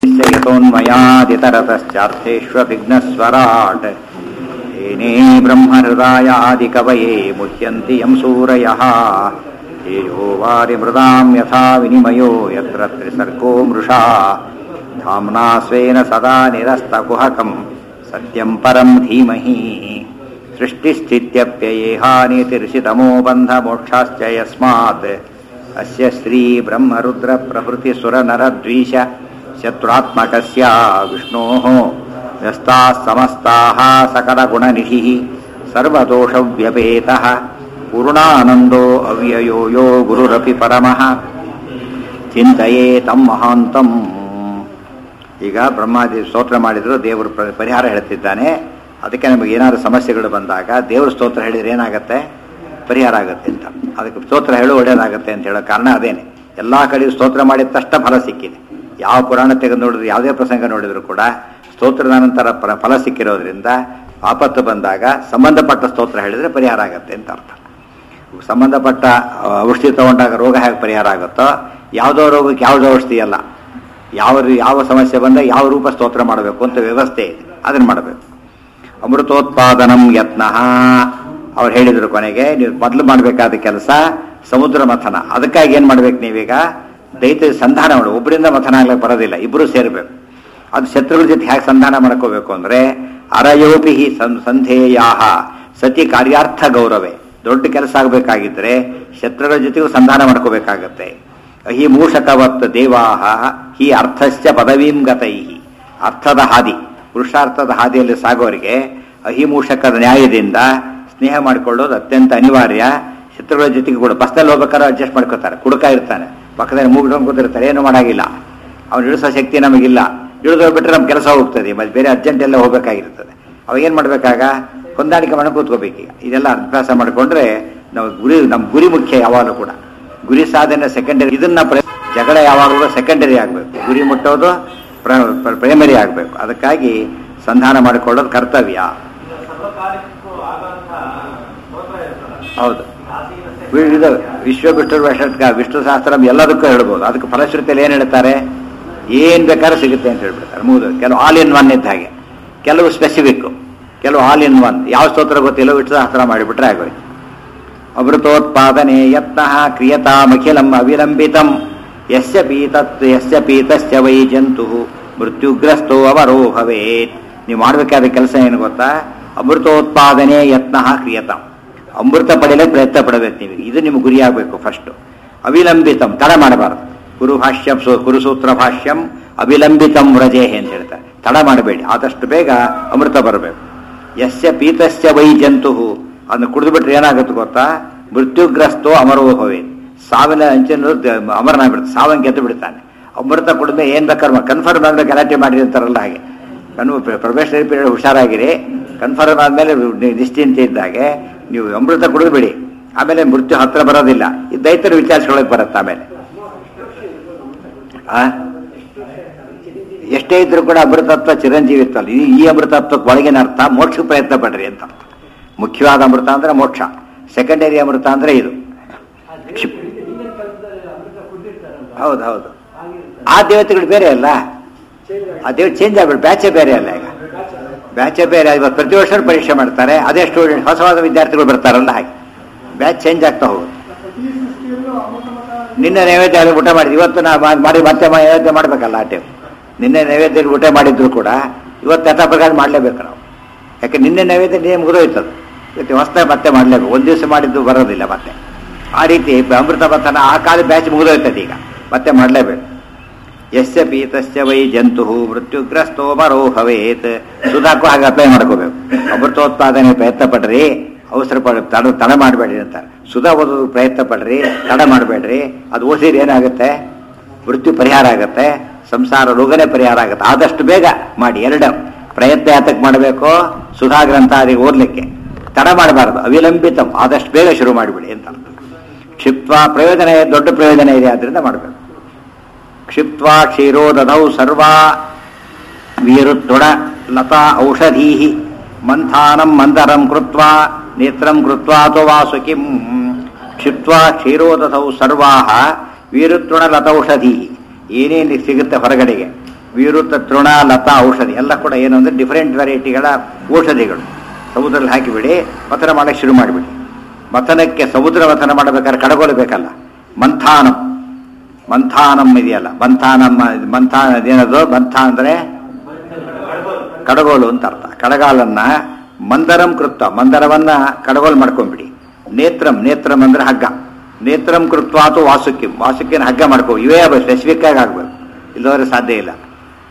यतोन्मयादितरतश्चार्थेष्वभिघ्नस्वराट् येने ब्रह्महृदायादिकवये मुह्यन्ति यं सूरयः तेजो वारिमृदां यथा विनिमयो यत्र त्रिसर्गो मृषा धाम्ना स्वेन सदा निरस्तकुहकं सत्यं परं धीमहि सृष्टिस्थित्यप्ययेहानितिर्षितमो बन्धमोक्षाश्च यस्मात् अस्य श्रीब्रह्मरुद्रप्रभृतिसुरनरद्वीष शत्रुरात्मकस्य विष्णोः व्यस्ताः समस्ताः सकलगुणनिधिः सर्वदोषव्यपेतः पूर्णानन्दो अव्ययो यो गुरुरपि परमः ಚಿಂತೆಯೇ ತಮ್ಮ ಮಹಾಂತಂ ಈಗ ಬ್ರಹ್ಮಾದಿ ಸ್ತೋತ್ರ ಮಾಡಿದ್ರು ದೇವರು ಪ್ರ- ಪರಿಹಾರ ಹೇಳ್ತಿದ್ದಾನೆ ಅದಕ್ಕೆ ನಮಗೆ ಏನಾದ್ರು ಸಮಸ್ಯೆಗಳು ಬಂದಾಗ ದೇವ್ರ ಸ್ತೋತ್ರ ಹೇಳಿದ್ರೆ ಏನಾಗುತ್ತೆ ಪರಿಹಾರ ಆಗುತ್ತೆ ಅಂತ ಅದಕ್ಕೆ ಸ್ತೋತ್ರ ಹೇಳು ಒಳ್ಳೇದಾಗುತ್ತೆ ಅಂತ ಹೇಳೋ ಕಾರಣ ಅದೇನೆ ಎಲ್ಲ ಕಡೆ ಸ್ತೋತ್ರ ಮಾಡಿದ ತಕ್ಷಣ ಫಲ ಸಿಕ್ಕಿದೆ ಯಾವ ಪುರಾಣ ತೆಗೆದು ನೋಡಿದ್ರು ಯಾವುದೇ ಪ್ರಸಂಗ ನೋಡಿದ್ರು ಕೂಡ ಸ್ತೋತ್ರದ ನಂತರ ಫಲ- ಫಲ ಸಿಕ್ಕಿರೋದ್ರಿಂದ ಆಪತ್ತು ಬಂದಾಗ ಸಂಬಂಧಪಟ್ಟ ಸ್ತೋತ್ರ ಹೇಳಿದ್ರೆ ಪರಿಹಾರ ಆಗುತ್ತೆ ಅಂತ ಅರ್ಥ ಸಂಬಂಧಪಟ್ಟ ಆ, ಔಷಧಿ ತಗೊಂಡಾಗ ರೋಗ ಹೇಗೆ ಪರಿಹಾರ ಆಗುತ್ತೋ ಯಾವುದೋ ರೋಗಕ್ಕೆ ಯಾವುದೋ ಔಷಧಿ ಅಲ್ಲ ಯಾವ ರೀ- ಯಾವ ಸಮಸ್ಯೆ ಬಂದಾಗ ಯಾವ ರೂಪ ಸ್ತೋತ್ರ ಮಾಡಬೇಕು ಅಂತ ವ್ಯವಸ್ಥೆ ಇದೆ ಅದನ್ನು ಮಾಡಬೇಕು ಅಮೃತೋತ್ಪಾದನಂ ಯತ್ನ ಅವ್ರು ಹೇಳಿದ್ರು ಕೊನೆಗೆ ನೀವು ಮೊದಲು ಮಾಡಬೇಕಾದ ಕೆಲಸ ಸಮುದ್ರ ಮಥನ ಅದಕ್ಕಾಗಿ ಏನು ಮಾಡ್ಬೇಕು ನೀವೀಗ ದೈತ್ಯ ಸಂಧಾನ ಮಾಡಿ ಒಬ್ಬರಿಂದ ಮಥನ ಆಗ್ಲಿಕ್ಕೆ ಬರೋದಿಲ್ಲ ಇಬ್ಬರು ಸೇರಬೇಕು ಅದು ಶತ್ರುಗಳ ಜೊತೆ ಹೇಗೆ ಸಂಧಾನ ಮಾಡ್ಕೋಬೇಕು ಅಂದ್ರೆ ಅರಯೋಪಿ ಸಂ ಸಂಧೇಯಾಹ ಸತಿ ಕಾರ್ಯಾರ್ಥ ಗೌರವೇ ದೊಡ್ಡ ಕೆಲಸ ಆಗಬೇಕಾಗಿದ್ರೆ ಶತ್ರುಗಳ ಜೊತೆಗೂ ಸಂಧಾನ ಮಾಡ್ಕೋಬೇಕಾಗತ್ತೆ ಹಿ ಮೂಷಕವತ್ ದೇವಾಹ ಹಿ ಅರ್ಥಶ್ಚ ಪದವೀಂ ಗತೈ ಅರ್ಥದ ಹಾದಿ ಪುರುಷಾರ್ಥದ ಹಾದಿಯಲ್ಲಿ ಸಾಗೋರಿಗೆ ಅಹಿಮೂಷಕದ ನ್ಯಾಯದಿಂದ ಸ್ನೇಹ ಮಾಡಿಕೊಳ್ಳೋದು ಅತ್ಯಂತ ಅನಿವಾರ್ಯ ಶತ್ರುಗಳ ಜೊತೆಗೆ ಕೂಡ ಬಸ್ನಲ್ಲಿ ಹೋಗ್ಬೇಕಾದ್ರೆ ಅಡ್ಜಸ್ಟ್ ಮಾಡ್ಕೋತಾರೆ ಕುಡುಕ ಇರ್ತಾನೆ ಪಕ್ಕದಲ್ಲಿ ಮೂಗಿಡ್ಕೊಂಡು ಕೂತಿರ್ತಾರೆ ಏನು ಮಾಡಾಗಿಲ್ಲ ಅವ್ನು ಇಳಿಸೋ ಶಕ್ತಿ ನಮಗಿಲ್ಲ ಇಳಿದು ಹೋಗ್ಬಿಟ್ರೆ ನಮ್ಮ ಕೆಲಸ ಹೋಗ್ತದೆ ಮತ್ತೆ ಬೇರೆ ಅರ್ಜೆಂಟ್ ಎಲ್ಲ ಹೋಗ್ಬೇಕಾಗಿರ್ತದೆ ಅವಾಗ ಏನು ಮಾಡಬೇಕಾಗ ಹೊಂದಾಣಿಕೆ ಮಾಡಿ ಕೂತ್ಕೋಬೇಕೀಗ ಇದೆಲ್ಲ ಅಭ್ಯಾಸ ಮಾಡಿಕೊಂಡ್ರೆ ನಾವು ಗುರಿ ನಮ್ಮ ಗುರಿ ಮುಖ್ಯ ಯಾವಾಗಲೂ ಕೂಡ ಗುರಿ ಸಾಧನೆ ಸೆಕೆಂಡರಿ ಇದನ್ನ ಪ್ರ- ಜಗಳ ಯಾವಾಗಲೂ ಸೆಕೆಂಡರಿ ಆಗಬೇಕು ಗುರಿ ಮುಟ್ಟೋದು ಪ್ರೈಮರಿ ಆಗಬೇಕು ಅದಕ್ಕಾಗಿ ಸಂಧಾನ ಮಾಡಿಕೊಳ್ಳೋದು ಕರ್ತವ್ಯ ಸರ್ವಕಾಲಕ್ಕೂ ಆಗುವಂತಹ ಸ್ತೋತ್ರ ಇರ್ತದೆ ಹೌದು ವಿ- ಇದು ವಿಶ್ವ ವಿಷ್ಣು ವೈಷಟ್ಕ ವಿಷ್ಣು ಸಹಸ್ರ ಎಲ್ಲದಕ್ಕೂ ಹೇಳ್ಬೋದು ಅದಕ್ಕೆ ಫಲಶ್ರುತಿಯಲ್ಲಿ ಏನು ಹೇಳ್ತಾರೆ ಏನ್ ಬೇಕಾದ್ರೂ ಸಿಗುತ್ತೆ ಅಂತ ಹೇಳ್ಬಿಡ್ತಾರೆ ಮೂದು ಕೆಲವು ಆಲ್ ಇನ್ ಒನ್ ಇದ್ದ ಹಾಗೆ ಕೆಲವು ಸ್ಪೆಸಿಫಿಕ್ ಕೆಲವು ಆಲ್ ಇನ್ ಒನ್ ಯಾವ ಸ್ತೋತ್ರ ಗೊತ್ತಿಲ್ಲ ವಿಷ್ಣು ಸಹಸ್ರ ಮಾಡಿಬಿಟ್ರೆ ಆಗೋಯ್ತು ಅಮೃತೋತ್ಪಾದನೆ ಯತ್ನ ಕ್ರಿಯತಾಮಖಿಲಂ ಅವಿಲಂಬಿತಂ ಯಸ್ಯ ಪೀತತ್ ಯಸ್ಯ ಪೀತಸ್ಯ ವೈ ಜಂತು ಮೃತ್ಯುಗ್ರಸ್ತೋ ಅವರೋ ಭವೇತ್ ನೀವು ಮಾಡಬೇಕಾದ ಕೆಲಸ ಏನು ಗೊತ್ತಾ ಅಮೃತೋತ್ಪಾದನೆ ಯತ್ನ ಕ್ರಿಯತಾಂ ಅಮೃತ ಪಡೆಯಲಿಕ್ಕೆ ಪ್ರಯತ್ನ ಪಡಬೇಕು ನೀವು ಇದು ನಿಮ್ಮ ಗುರಿ ಆಗಬೇಕು ಫಸ್ಟು ಅವಿಲಂಬಿತಂ ತಡ ಮಾಡಬಾರದು ಕುರು ಭಾಷ್ಯಂ ಸು ಕುರುಸೂತ್ರ ಭಾಷ್ಯಂ ಅವಿಲಂಬಿತಂ ವ್ರಜೇಹೆ ಅಂತ ಹೇಳ್ತಾರೆ ತಡ ಮಾಡಬೇಡಿ ಆದಷ್ಟು ಬೇಗ ಅಮೃತ ಬರಬೇಕು ಯಸ್ಯ ಪೀತಸ್ಯ ವೈ ಜಂತು ಅದನ್ನು ಕುಡಿದು ಬಿಟ್ರೆ ಏನಾಗುತ್ತೆ ಗೊತ್ತಾ ಮೃತ್ಯುಗ್ರಸ್ತೋ ಅಮರೋ ಭವೆ ಸಾವಿನ ಅಂಚಿನ ಅಮರನಾಗ್ಬಿಡುತ್ತೆ ಸಾವನ್ ಗೆದ್ದು ಬಿಡ್ತಾನೆ ಅಮೃತ ಕುಡಿದ್ರೆ ಏನ್ ಬೇಕಾದ್ರೆ ಕನ್ಫರ್ಮ್ ಆದ್ರೆ ಗಲಾಟೆ ಮಾಡಿ ಅಂತಾರಲ್ಲ ಹಾಗೆ ಕನ್ವು ಪ್ರೊಬೇಷನರಿ ಪೀರಿಯಡ್ ಹುಷಾರಾಗಿರಿ ಕನ್ಫರ್ಮ್ ಆದ್ಮೇಲೆ ನಿ- ನಿಶ್ಚಿಂತೆ ಇದ್ದಾಗೆ ನೀವು ಅಮೃತ ಕುಡಿದು ಬಿಡಿ ಆಮೇಲೆ ಮೃತ್ಯು ಹತ್ರ ಬರೋದಿಲ್ಲ ಈ ದೈತ್ಯರು ವಿಚಾರಿಸ್ಕೊಳಕ್ ಬರುತ್ತೆ ಆಮೇಲೆ ಆ ಎಷ್ಟೇ ಇದ್ರೂ ಕೂಡ ಅಮೃತತ್ವ ಚಿರಂಜೀವಿತ್ವ ಅಲ್ಲ. ಈ ಈ ಅಮೃತತ್ವಕ್ಕೆ ಒಳಗಿನ ಅರ್ಥ ಮೋಕ್ಷ ಪ್ರಯತ್ನ ಪಡ್ರಿ ಅಂತ ಅರ್ಥ ಮುಖ್ಯವಾದ ಅಮೃತ ಅಂದ್ರೆ ಮೋಕ್ಷ ಸೆಕೆಂಡರಿ ಅಮೃತ ಅಂದ್ರೆ ಇದು ಕ್ಷಿಪ್ ಹೌದು ಹೌದು ಆ ದೇವತೆಗಳು ಬೇರೆ ಅಲ್ಲ ಆ ದೇವ ಚೇಂಜ್ ಆಗ್ಬಿಟ್ಟು ಬ್ಯಾಚೆ ಬೇರೆ ಅಲ್ಲ ಈಗ ಬ್ಯಾಚೆ ಬೇರೆ ಇವತ್ತು ಪ್ರತಿ ವರ್ಷ ಪರೀಕ್ಷೆ ಮಾಡ್ತಾರೆ ಅದೇ ಸ್ಟೂಡೆಂಟ್ ಹೊಸವಾದ ವಿದ್ಯಾರ್ಥಿಗಳು ಬರ್ತಾರಲ್ಲ ಹಾಗೆ ಬ್ಯಾಚ್ ಚೇಂಜ್ ಆಗ್ತಾ ಹೋಗುತ್ತೆ ನಿನ್ನೆ ನೈವೇದ್ಯ ಅಲ್ಲಿ ಊಟ ಮಾಡಿದ್ವಿ ಇವತ್ತು ನಾ ಮಾ- ಮಾಡಿ ಮತ್ತೆ ಮ- ನೈವೇದ್ಯ ಮಾಡ್ಬೇಕಲ್ಲ ಆ ಟೈಮ್ ನಿನ್ನೆ ನೈವೇದ್ಯ ಊಟ ಮಾಡಿದ್ರು ಕೂಡ ಇವತ್ತು ಯಥಾ ಪ್ರಕಾರ ಮಾಡಲೇಬೇಕು ನಾವು ಯಾಕೆ ನಿನ್ನೆ ನೈವೇದ್ಯ ನೀ ಮುಗಿದೋಯ್ತದು ಇವತ್ತು ಹೊಸದಾಗಿ ಮತ್ತೆ ಮಾಡಲೇಬೇಕು ಒಂದು ದಿವಸ ಮಾಡಿದ್ದು ಬರೋದಿಲ್ಲ ಮತ್ತೆ ಆ ರೀತಿ ಅಮೃತ ಮಥನ ಆ ಕಾಲ ಬ್ಯಾಚ್ ಮುಗಿದೋಯ್ತದೆ ಈಗ ಮತ್ತೆ ಮಾಡಲೇಬೇಕು ಯಸ್ಯ ಪೀತಸ್ಯ ವೈ ಜಂತು ಮೃತ್ಯುಗ್ರಸ್ತೋ ಮರೋ ಭವೇತ್ ಸುಧಾಕು ಹಾಗೆ ಅಪ್ಲೈ ಮಾಡ್ಕೋಬೇಕು ಅಮೃತೋತ್ಪಾದನೆ ಪ್ರಯತ್ನ ಪಡ್ರಿ ಅವಸರ ಪಡ ತಡ ತಡ ಮಾಡಬೇಡ್ರಿ ಅಂತಾರೆ ಸುಧಾ ಓದೋದು ಪ್ರಯತ್ನ ಪಡ್ರಿ ತಡ ಮಾಡಬೇಡ್ರಿ ಅದು ಓದಿದ್ರೆ ಏನಾಗುತ್ತೆ ಮೃತ್ಯು ಪರಿಹಾರ ಆಗುತ್ತೆ ಸಂಸಾರ ರೋಗನೇ ಪರಿಹಾರ ಆಗುತ್ತೆ ಆದಷ್ಟು ಬೇಗ ಮಾಡಿ ಎರಡು ಪ್ರಯತ್ನ ಯಾತಕ್ಕೆ ಮಾಡಬೇಕು ಸುಧಾ ಗ್ರಂಥ ಅದಕ್ಕೆ ಓದ್ಲಿಕ್ಕೆ ತಡ ಮಾಡಬಾರದು ಅವಿಲಂಬಿತಂ ಆದಷ್ಟು ಬೇಗ ಶುರು ಮಾಡಿಬಿಡಿ ಅಂತ ಅರ್ಥ. ಕ್ಷಿಪ್ವ ಪ್ರಯೋಜನ ದೊಡ್ಡ ಪ್ರಯೋಜನ ಇದೆ ಆದ್ರಿಂದ ಮಾಡಬೇಕು ಕ್ಷಿಪ್ವಾ ಕ್ಷೀರೋದಧೌ ಸರ್ವಾ ವೀರುತ್ತೊಡ ಲತಾ ಔಷಧೀ ಮಂಥಾನಂ ಮಂದರಂ ಕೃತ್ವಾ ನೇತ್ರಂ ಕೃತ್ವಾ ತೋ ವಾಸುಕಿಂ ಕ್ಷಿಪ್ವಾ ಕ್ಷೀರೋದಧೌ ಸರ್ವಾ ವೀರುತ್ತೃಣ ಲತೌಷಧಿ ಏನೇನು ಸಿಗುತ್ತೆ ಹೊರಗಡೆಗೆ ವಿರುದ್ಧ ತೃಣ ಲತಾ ಔಷಧಿ ಎಲ್ಲ ಕೂಡ ಏನು ಅಂದರೆ ಡಿಫರೆಂಟ್ ವೆರೈಟಿಗಳ ಔಷಧಿಗಳು ಸಮುದ್ರದಲ್ಲಿ ಹಾಕಿಬಿಡಿ ಮಥನ ಮಾಡಕ್ಕೆ ಶುರು ಮಾಡಿಬಿಡಿ ಮಥನಕ್ಕೆ ಸಮುದ್ರ ಮಥನ ಮಾಡಬೇಕಾದ್ರೆ ಕಡಗೋಲು ಬೇಕಲ್ಲ ಮಂಥಾನಂ ಮಂಥಾನಂ ಇದೆಯಲ್ಲ ಮಂಥಾನಂ ಮಂಥಾನ ಅದೇನದು ಮಂಥ ಅಂದರೆ ಕಡಗೋಲು ಅಂತ ಅರ್ಥ ಕಡಗಾಲನ್ನ ಮಂದರಂ ಕೃತ್ವ ಮಂದರವನ್ನ ಕಡಗೋಲು ಮಾಡ್ಕೊಂಡ್ಬಿಡಿ ನೇತ್ರಂ ನೇತ್ರಂ ಅಂದ್ರೆ ಹಗ್ಗ ನೇತ್ರಂ ಕೃತ್ವ ಅಥವಾ ವಾಸುಕಿ ವಾಸುಕಿನ ಹಗ್ಗ ಮಾಡ್ಕೋ ಇವೇ ಸ್ಪೆಸಿಫಿಕ್ ಆಗಿ ಆಗ್ಬೇಕು ಇಲ್ಲದ್ರೆ ಸಾಧ್ಯ ಇಲ್ಲ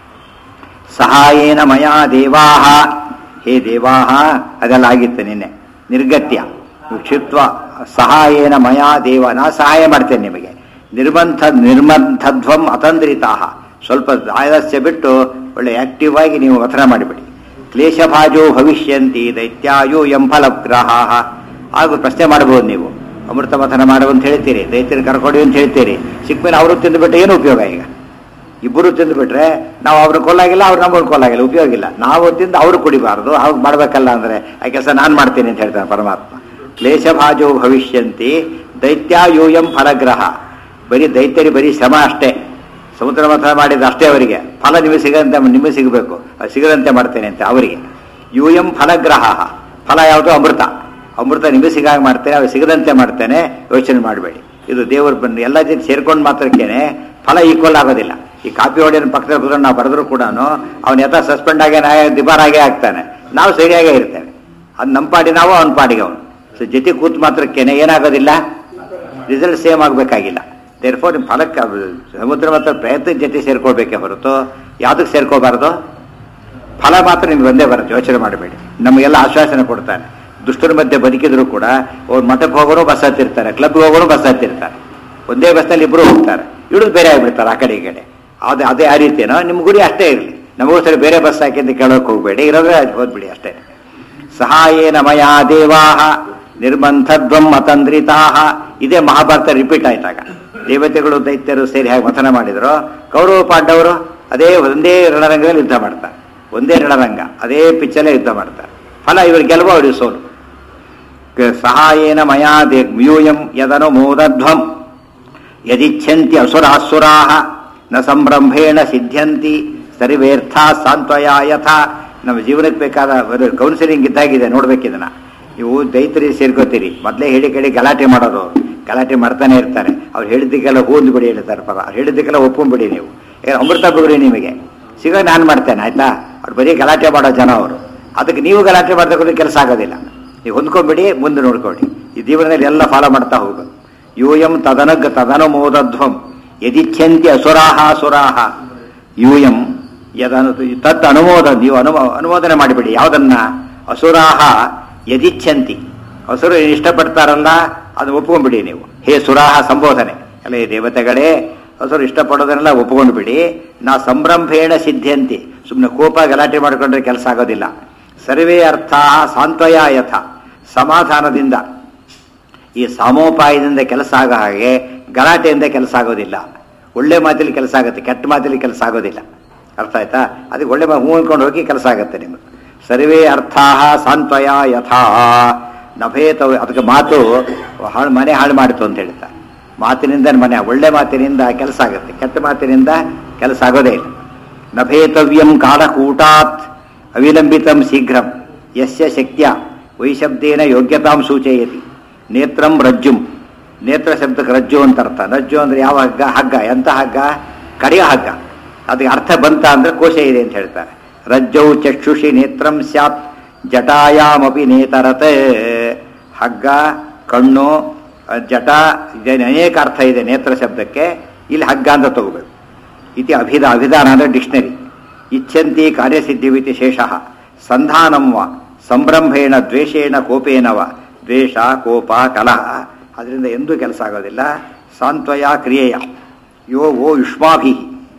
ಸಹಾಯೇನ ಮಯಾ ದೇವಾಹ ಹೇ ದೇವಾಹ ಅದೆಲ್ಲ ಆಗಿತ್ತು ನಿನ್ನೆ ನಿರ್ಗತ್ಯ ಕ್ಷಿತ್ವ ಸಹಾಯೇನ ಮಯಾ ದೇವ ನಾ ಸಹಾಯ ಮಾಡ್ತೇನೆ ನಿಮಗೆ ನಿರ್ಬಂಧ ನಿರ್ಬಂಧಧ್ವಂ ಅತಂದ್ರಿತಾಹ ಸ್ವಲ್ಪ ಆಲಸ್ಯ ಬಿಟ್ಟು ಒಳ್ಳೆ ಆಕ್ಟಿವ್ ಆಗಿ ನೀವು ವಥನ ಮಾಡಿಬಿಡಿ ಕ್ಲೇಶಭಾಜೋ ಭವಿಷ್ಯಂತಿ ದೈತ್ಯಾಯೋ ಎಂ ಫಲಗ್ರಹ ಹಾಗೂ ಪ್ರಶ್ನೆ ಮಾಡಬಹುದು ನೀವು ಅಮೃತ ಮಥನ ಮಾಡು ಅಂತ ಹೇಳ್ತೀರಿ ದೈತ್ಯರು ಕರ್ಕೊಡಿ ಅಂತ ಹೇಳ್ತೀರಿ ಸಿಕ್ಮೇಲೆ ಅವರು ತಿಂದುಬಿಟ್ಟು ಏನು ಉಪಯೋಗ ಈಗ ಇಬ್ಬರು ತಿಂದುಬಿಟ್ರೆ ನಾವು ಅವ್ರನ್ನ ಕೊಲ್ಲಾಗಿಲ್ಲ ಅವ್ರು ನಮ್ಮನ್ನು ಕೊಲ್ಲಾಗಿಲ್ಲ ಉಪಯೋಗ ಇಲ್ಲ ನಾವು ತಿಂದು ಅವರು ಕುಡಿಬಾರ್ದು ಅವ್ರು ಮಾಡಬೇಕಲ್ಲ ಅಂದರೆ ಆ ಕೆಲಸ ನಾನು ಮಾಡ್ತೀನಿ ಅಂತ ಹೇಳ್ತಾನೆ ಪರಮಾತ್ಮ ಕ್ಲೇಶಭಾಜೋ ಭವಿಷ್ಯಂತಿ ದೈತ್ಯ ಯೂಯಂ ಫಲಗ್ರಹ ಬರೀ ದೈತ್ಯರಿ ಬರೀ ಶ್ರಮ ಅಷ್ಟೇ ಸಮುದ್ರ ಮಥನ ಮಾಡಿದ ಅಷ್ಟೇ ಅವರಿಗೆ ಫಲ ನಿಮಗೆ ಸಿಗಂತೆ ನಿಮಗೆ ಸಿಗಬೇಕು ಅದು ಸಿಗದಂತೆ ಮಾಡ್ತೇನೆ ಅಂತ ಅವರಿಗೆ ಯೂಯಂ ಫಲಗ್ರಹ ಫಲ ಯಾವುದು ಅಮೃತ ಅಮೃತ ನಿಮಗೆ ಸಿಗಾಗ ಮಾಡ್ತೇನೆ ಅವ್ರು ಸಿಗದಂತೆ ಮಾಡ್ತೇನೆ ಯೋಚನೆ ಮಾಡಬೇಡಿ ಇದು ದೇವರು ಬಂದು ಎಲ್ಲ ಜನ ಸೇರ್ಕೊಂಡು ಮಾತ್ರಕ್ಕೇನೆ ಫಲ ಈಕ್ವಲ್ ಆಗೋದಿಲ್ಲ ಈ ಕಾಪಿ ಹೊಡೆಯನ ಪಕ್ಕದಲ್ಲಿ ಕೂತ್ಕೊಂಡು ನಾವು ಬರೆದ್ರು ಕೂಡ ಅವನ ಯಥ ಸಸ್ಪೆಂಡ್ ಆಗೇ ದಿಬಾರ್ ಆಗೇ ಆಗ್ತಾನೆ ನಾವು ಸರಿಯಾಗೇ ಇರ್ತೇವೆ ಅದು ನಮ್ಮ ಪಾಡಿ ನಾವು ಅವನ ಪಾಡಿಗೆ ಅವನು ಸೊ ಜೊತೆ ಕೂತ್ ಮಾತ್ರಕ್ಕೇನೆ ಏನಾಗೋದಿಲ್ಲ ರಿಸಲ್ಟ್ ಸೇಮ್ ಆಗಬೇಕಾಗಿಲ್ಲ ದೇರ್ಫೋರ್ ನಿಮ್ಮ ಫಲಕ್ಕೆ ಅದು ಸಮುದ್ರ ಮತ್ತು ಪ್ರಯತ್ನ ಜೊತೆ ಸೇರ್ಕೊಳ್ಬೇಕೇ ಹೊರತು ಯಾವುದಕ್ಕೆ ಸೇರ್ಕೋಬಾರ್ದು ಫಲ ಮಾತ್ರ ನಿಮ್ಗೆ ಒಂದೇ ಬರುತ್ತೆ ಯೋಚನೆ ಮಾಡಬೇಡಿ ನಮಗೆಲ್ಲ ಆಶ್ವಾಸನೆ ಕೊಡ್ತಾನೆ ದುಷ್ಟರ ಮಧ್ಯೆ ಬದುಕಿದ್ರು ಕೂಡ ಅವ್ರು ಮಠಕ್ಕೆ ಹೋಗೋರು ಬಸ್ ಹತ್ತಿರ್ತಾರೆ ಕ್ಲಬ್ಗೆ ಹೋಗೋರು ಬಸ್ ಹತ್ತಿರ್ತಾರೆ ಒಂದೇ ಬಸ್ನಲ್ಲಿ ಇಬ್ಬರು ಹೋಗ್ತಾರೆ ಇಳಿದು ಬೇರೆ ಆಗ್ಬಿಡ್ತಾರೆ ಆ ಕಡೆ ಈ ಕಡೆ ಅದೇ ಅದೇ ಆ ರೀತಿನೋ ನಿಮ್ಮ ಗುರಿ ಅಷ್ಟೇ ಇರಲಿ ನಮಗೋಸ್ಕರ ಬೇರೆ ಬಸ್ ಹಾಕಿ ಅಂತ ಕೇಳೋಕೆ ಹೋಗಬೇಡಿ ಇರೋದ್ರೆ ಅದು ಹೋಗ್ಬಿಡಿ ಅಷ್ಟೇ ಸಹಾಯೇನ ಮಯಾ ದೇವಾಹ ನಿರ್ಬಂಧದ್ವಂ ಅತಂದ್ರಿತಾಹ ಇದೇ ಮಹಾಭಾರತ ರಿಪೀಟ್ ಆಯ್ತಾಗ ದೇವತೆಗಳು ದೈತ್ಯರು ಸೇರಿ ಹಾಗೆ ಮಥನ ಮಾಡಿದ್ರು ಕೌರವ ಪಾಂಡವರು ಅದೇ ಒಂದೇ ರಣರಂಗದಲ್ಲಿ ಯುದ್ಧ ಮಾಡ್ತಾರೆ ಒಂದೇ ರಣರಂಗ ಅದೇ ಪಿಚ್ಚಲ್ಲೇ ಯುದ್ಧ ಮಾಡ್ತಾರೆ ಫಲ ಇವರು ಗೆಲುವು ಅವ್ರಿಗೆ ಸೋಲು ಕ- ಸಹಾಯೇನ ಮಯಾ ದೇ ಯೂಯಂ ಯದನು ಮೋದಧ್ವಂ ಯದಿಚ್ಛಂತಿ ಅಸುರಾಸುರಾಹ ನ ಸಂಭ್ರಂಭೇಣ ಸಿದ್ಧ್ಯಂತಿ ಸರ್ವೇರ್ಥ ಸಾಂತ್ವಯ ಯಥಾ ನಮ್ಮ ಜೀವನಕ್ಕೆ ಬೇಕಾದ ಕೌನ್ಸಿಲಿಂಗ್ ಇದ್ದಾಗಿದೆ ನೋಡ್ಬೇಕಿದನ್ನ ನೀವು ದೈತ್ರಿ ಸೇರ್ಕೋತೀರಿ ಮೊದಲೇ ಹೇಳಿ ಕೇಳಿ ಗಲಾಟೆ ಮಾಡೋದು ಅವ್ರು. ಗಲಾಟೆ ಮಾಡ್ತಾನೆ ಇರ್ತಾರೆ ಅವ್ರು ಹೇಳಿದ್ದಕ್ಕೆಲ್ಲ ಹೋದ್ ಬಿಡಿ ಹೇಳ್ತಾರೆ ಪದ ಅವ್ರು ಹೇಳಿದ್ದಕ್ಕೆಲ್ಲ ಒಪ್ಕೊಂಡ್ಬಿಡಿ ನೀವು ಈಗ ಅಮೃತ ಬಿಡ್ರಿ ನಿಮಗೆ ಸಿಗ ನಾನು ಮಾಡ್ತೇನೆ ಆಯ್ತಾ ಅವ್ರು ಬರೀ ಗಲಾಟೆ ಮಾಡೋ ಜನ ಅವರು ಅದಕ್ಕೆ ನೀವು ಗಲಾಟೆ ಮಾಡ್ತಕ್ಕಂಥ ಕೆಲಸ ಆಗೋದಿಲ್ಲ ನೀವು ಹೊಂದ್ಕೊಂಡ್ಬಿಡಿ ಮುಂದೆ ನೋಡ್ಕೊಳ್ಳಿ ಈ ಜೀವನದಲ್ಲಿ ಎಲ್ಲ ಫಾಲೋ ಮಾಡ್ತಾ ಹೋಗೋದು ಯೂಯಂ ತದನಗ್ ತದನುಮೋದಧ್ವಂ ಯದಿಚ್ಛಂತಿ ಅಸುರಾಹ ಸುರಾಹ ಯೂಯಂ ಯದನು ತದ್ ಅನುಮೋದ ನೀವು ಅನುಮ ಅನುಮೋದನೆ ಮಾಡಿಬಿಡಿ ಯಾವುದನ್ನ ಅಸುರಾಹ ಯದಿಚ್ಛಂತಿ ಅಸುರು ಏನ್ ಇಷ್ಟಪಡ್ತಾರಲ್ಲ ಅದು ಒಪ್ಕೊಂಡ್ಬಿಡಿ ನೀವು ಹೇ ಸುರಾಹ ಸಂಬೋಧನೆ ಅಲ್ಲ ಈ ದೇವತೆಗಳೇ ಹಸುರು ಇಷ್ಟಪಡೋದನ್ನೆಲ್ಲ ಒಪ್ಕೊಂಡು ಬಿಡಿ ನಾ ಸಂಭ್ರಂಭೇಣ ಸಿದ್ಧಿಯಂತಿ ಸುಮ್ಮನೆ ಕೋಪ ಗಲಾಟೆ ಮಾಡಿಕೊಂಡ್ರೆ ಕೆಲಸ ಆಗೋದಿಲ್ಲ ಸರ್ವೇ ಅರ್ಥ ಸಾಂತ್ವಯ ಯಥ ಸಮಾಧಾನದಿಂದ ಈ ಸಾಮೋಪಾಯದಿಂದ ಕೆಲಸ ಆಗೋ ಹಾಗೆ ಗಲಾಟೆಯಿಂದ ಕೆಲಸ ಆಗೋದಿಲ್ಲ ಒಳ್ಳೆ ಮಾತಲ್ಲಿ ಕೆಲಸ ಆಗುತ್ತೆ ಕೆಟ್ಟ ಮಾತಲ್ಲಿ ಕೆಲಸ ಆಗೋದಿಲ್ಲ ಅರ್ಥ ಆಯ್ತಾ ಅದಕ್ಕೆ ಒಳ್ಳೆ ಹೂ ಅನ್ಕೊಂಡು ಹೋಗಿ ಕೆಲಸ ಆಗುತ್ತೆ ನಿಮಗೆ ಸರ್ವೇ ಅರ್ಥಾ ಸಾಂತ್ವಯ ಯಥಾ ನಭೇತ ಅದಕ್ಕೆ ಮಾತು ಹಾಳು ಮನೆ ಹಾಳು ಮಾಡಿತು ಅಂತ ಹೇಳ್ತಾರೆ ಮಾತಿನಿಂದ ಮನೆ ಒಳ್ಳೆ ಮಾತಿನಿಂದ ಕೆಲಸ ಆಗುತ್ತೆ ಕೆಟ್ಟ ಮಾತಿನಿಂದ ಕೆಲಸ ಆಗೋದೇ ಇಲ್ಲ ನಭೇತವ್ಯಂ ಕಾಲಕೂಟಾತ್ ಅವಿಲಂಬಿತಂ ಶೀಘ್ರಂ ಯಸ್ಯ ಶಕ್ತಿಯ ವೈಶಬ್ದೇನ ಯೋಗ್ಯತಾಂ ಸೂಚಯತಿ ನೇತ್ರಂ ರಜ್ಜುಂ ನೇತ್ರ ಶಬ್ದಕ್ಕೆ ರಜ್ಜು ಅಂತ ಅರ್ಥ ರಜ್ಜು ಅಂದ್ರೆ ಯಾವ ಹಗ್ಗ ಹಗ್ಗ ಎಂತ ಹಗ್ಗ ಕಡೆಯ ಹಗ್ಗ ಅದಕ್ಕೆ ಅರ್ಥ ಬಂತ ಅಂದ್ರೆ ಕೋಶ ಇದೆ ಅಂತ ಹೇಳ್ತಾರೆ ರಜ್ಜೌ ಚಕ್ಷುಷಿ ನೇತ್ರಂ ಸ್ಯಾತ್ ಜಟಾಯಾಮಪಿ ನೇತರತೆ ಹಗ್ಗ ಕಣ್ಣು ಅಹ್, ಜಟ ಇದೆ ಅನೇಕ ಅರ್ಥ ಇದೆ ನೇತ್ರ ಶಬ್ದಕ್ಕೆ ಇಲ್ಲಿ ಹಗ್ಗ ಅಂತ ತಗೋಬೇಕು ಇತಿ ಅಭಿಧ ಅಭಿಧಾನ ಅಂದರೆ ಡಿಕ್ಷನರಿ ಇಚ್ಛಂತಿ ಕಾರ್ಯಸಿದ್ಧಿವಿತಿ ಶೇಷಃ ಸಂಧಾನಂ ವ ಸಂಭ್ರಂಭೇಣ ದ್ವೇಷೇಣ ಕೋಪೇನ ವ ದ್ವೇಷ ಕೋಪ ಕಲಹ ಅದರಿಂದ ಎಂದೂ ಕೆಲಸ ಆಗೋದಿಲ್ಲ ಸಾಂತ್ವಯ ಕ್ರಿಯೆಯ ಯೋ ಓ ಯುಷ್ಮಾಭಿ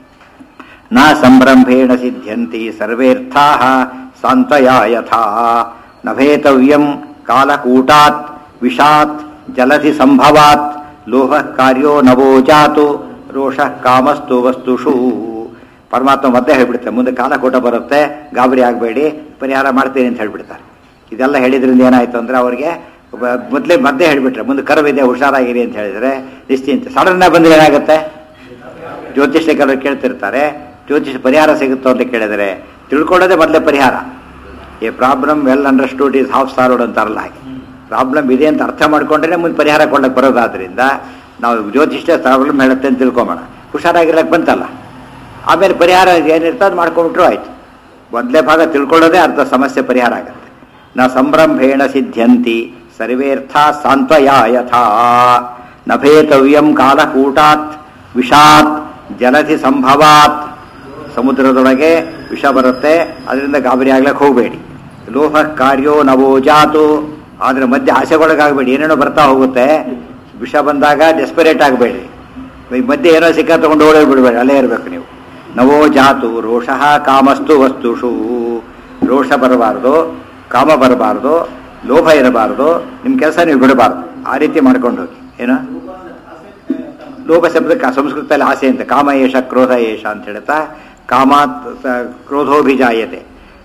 ನ ಸಂಭ್ರಂಭೇಣ ಸಿದ್ಧ್ಯಂತಿ ಸರ್ವೇರ್ಥಾ ಸಾಂತ್ವಯ ಯಥಾ ನಭೇತವ್ಯಂ ಕಾಲಕೂಟಾತ್ ವಿಷಾತ್ ಜಲಧಿ ಸಂಭವಾತ್ ಲೋಹ ಕಾರ್ಯೋ ನವೋ ಜಾತು ರೋಷ ಕಾಮಸ್ತು ವಸ್ತುಷು ಪರಮಾತ್ಮ ಮತ್ತೆ ಹೇಳ್ಬಿಡ್ತಾರೆ ಮುಂದೆ ಕಾಲಕೂಟ ಬರುತ್ತೆ ಗಾಬರಿ ಆಗಬೇಡಿ ಪರಿಹಾರ ಮಾಡ್ತೀನಿ ಅಂತ ಹೇಳ್ಬಿಡ್ತಾರೆ ಇದೆಲ್ಲ ಹೇಳಿದ್ರಿಂದ ಏನಾಯ್ತು ಅಂದ್ರೆ ಅವರಿಗೆ ಮೊದಲೇ ಮದ್ದೆ ಹೇಳ್ಬಿಟ್ರೆ ಮುಂದೆ ಕರವಿದೆ ಹುಷಾರಾಗಿರಿ ಅಂತ ಹೇಳಿದ್ರೆ ನಿಶ್ಚಿಂತೆ ಸಡನ್ ಬಂದ್ರೆ ಏನಾಗುತ್ತೆ ಜ್ಯೋತಿಷ್ಯ ಕೆಲವರು ಕೇಳ್ತಿರ್ತಾರೆ ಜ್ಯೋತಿಷ ಪರಿಹಾರ ಸಿಗುತ್ತೋ ಅಂತ ಕೇಳಿದರೆ ತಿಳ್ಕೊಳ್ಳೋದೇ ಮೊದಲೇ ಪರಿಹಾರ ಈ problem well understood is half solved ಅಂತಾರಲ್ಲ ಹಾಗೆ ಪ್ರಾಬ್ಲಮ್ ಇದೆ ಅಂತ ಅರ್ಥ ಮಾಡ್ಕೊಂಡ್ರೆ ಮುಂದೆ ಪರಿಹಾರ ಕೊಡಕ್ಕೆ ಬರೋದಾದ್ರಿಂದ ನಾವು ಜ್ಯೋತಿಷ್ಯ ಪ್ರಾಬ್ಲಮ್ ಹೇಳುತ್ತೆ ಅಂತ ತಿಳ್ಕೊಂಬೋಣ ಹುಷಾರಾಗಿರಕ್ಕೆ ಬಂತಲ್ಲ ಆಮೇಲೆ ಪರಿಹಾರ ಏನಿರ್ತೋ ಅದು ಮಾಡ್ಕೊಂಡ್ಬಿಟ್ರು ಆಯ್ತು ಮೊದಲೇ ಭಾಗ ತಿಳ್ಕೊಳ್ಳೋದೇ ಅರ್ಧ ಸಮಸ್ಯೆ ಪರಿಹಾರ ಆಗುತ್ತೆ ನ ಸಂಭ್ರಮೇಣ ಸಿದ್ಧ್ಯಂತಿ ಸರ್ವೇರ್ಥ ಸಾಂತ್ವಯ ಯಥಾ ನಭೇತವ್ಯಂ ಕಾಲಕೂಟಾತ್ ವಿಷಾತ್ ಜಲಧಿ ಸಂಭವಾತ್ ಸಮುದ್ರದೊಳಗೆ ವಿಷ ಬರುತ್ತೆ ಅದರಿಂದ ಗಾಬರಿ ಆಗ್ಲಕ್ಕೆ ಹೋಗಬೇಡಿ ಲೋಹ ಕಾರ್ಯೋ ನವೋ ಜಾತು ಆದ್ರೆ ಮಧ್ಯೆ ಆಸೆಗೊಳಗಾಗಬೇಡಿ ಏನೇನೋ ಬರ್ತಾ ಹೋಗುತ್ತೆ ವಿಷ ಬಂದಾಗ ಡೆಸ್ಪರೇಟ್ ಆಗಬೇಡಿ ಈ ಮಧ್ಯೆ ಏನೋ ಸಿಕ್ಕ ತಗೊಂಡು ಓಡೋಗಿ ಬಿಡಬೇಡಿ ಅಲ್ಲೇ ಇರಬೇಕು ನೀವು ನವೋ ಜಾತು ರೋಷಃ ಕಾಮಸ್ತು ವಸ್ತುಷು ರೋಷ ಬರಬಾರ್ದು ಕಾಮ ಬರಬಾರ್ದು ಲೋಭ ಇರಬಾರ್ದು ನಿಮ್ಮ ಕೆಲಸ ನೀವು ಬಿಡಬಾರ್ದು ಆ ರೀತಿ ಮಾಡ್ಕೊಂಡು ಹೋಗಿ ಏನು ಲೋಭ ಶಬ್ದಕ್ಕೆ ಸಂಸ್ಕೃತದಲ್ಲಿ ಆಸೆ ಅಂತ ಕಾಮ ಏಷ ಕ್ರೋಧ ಏಷ ಅಂತ ಹೇಳ್ತಾ ಕಾಮಾತ್ ಸ- ಕ್ರೋಧೋಭಿಜಾಯತೆ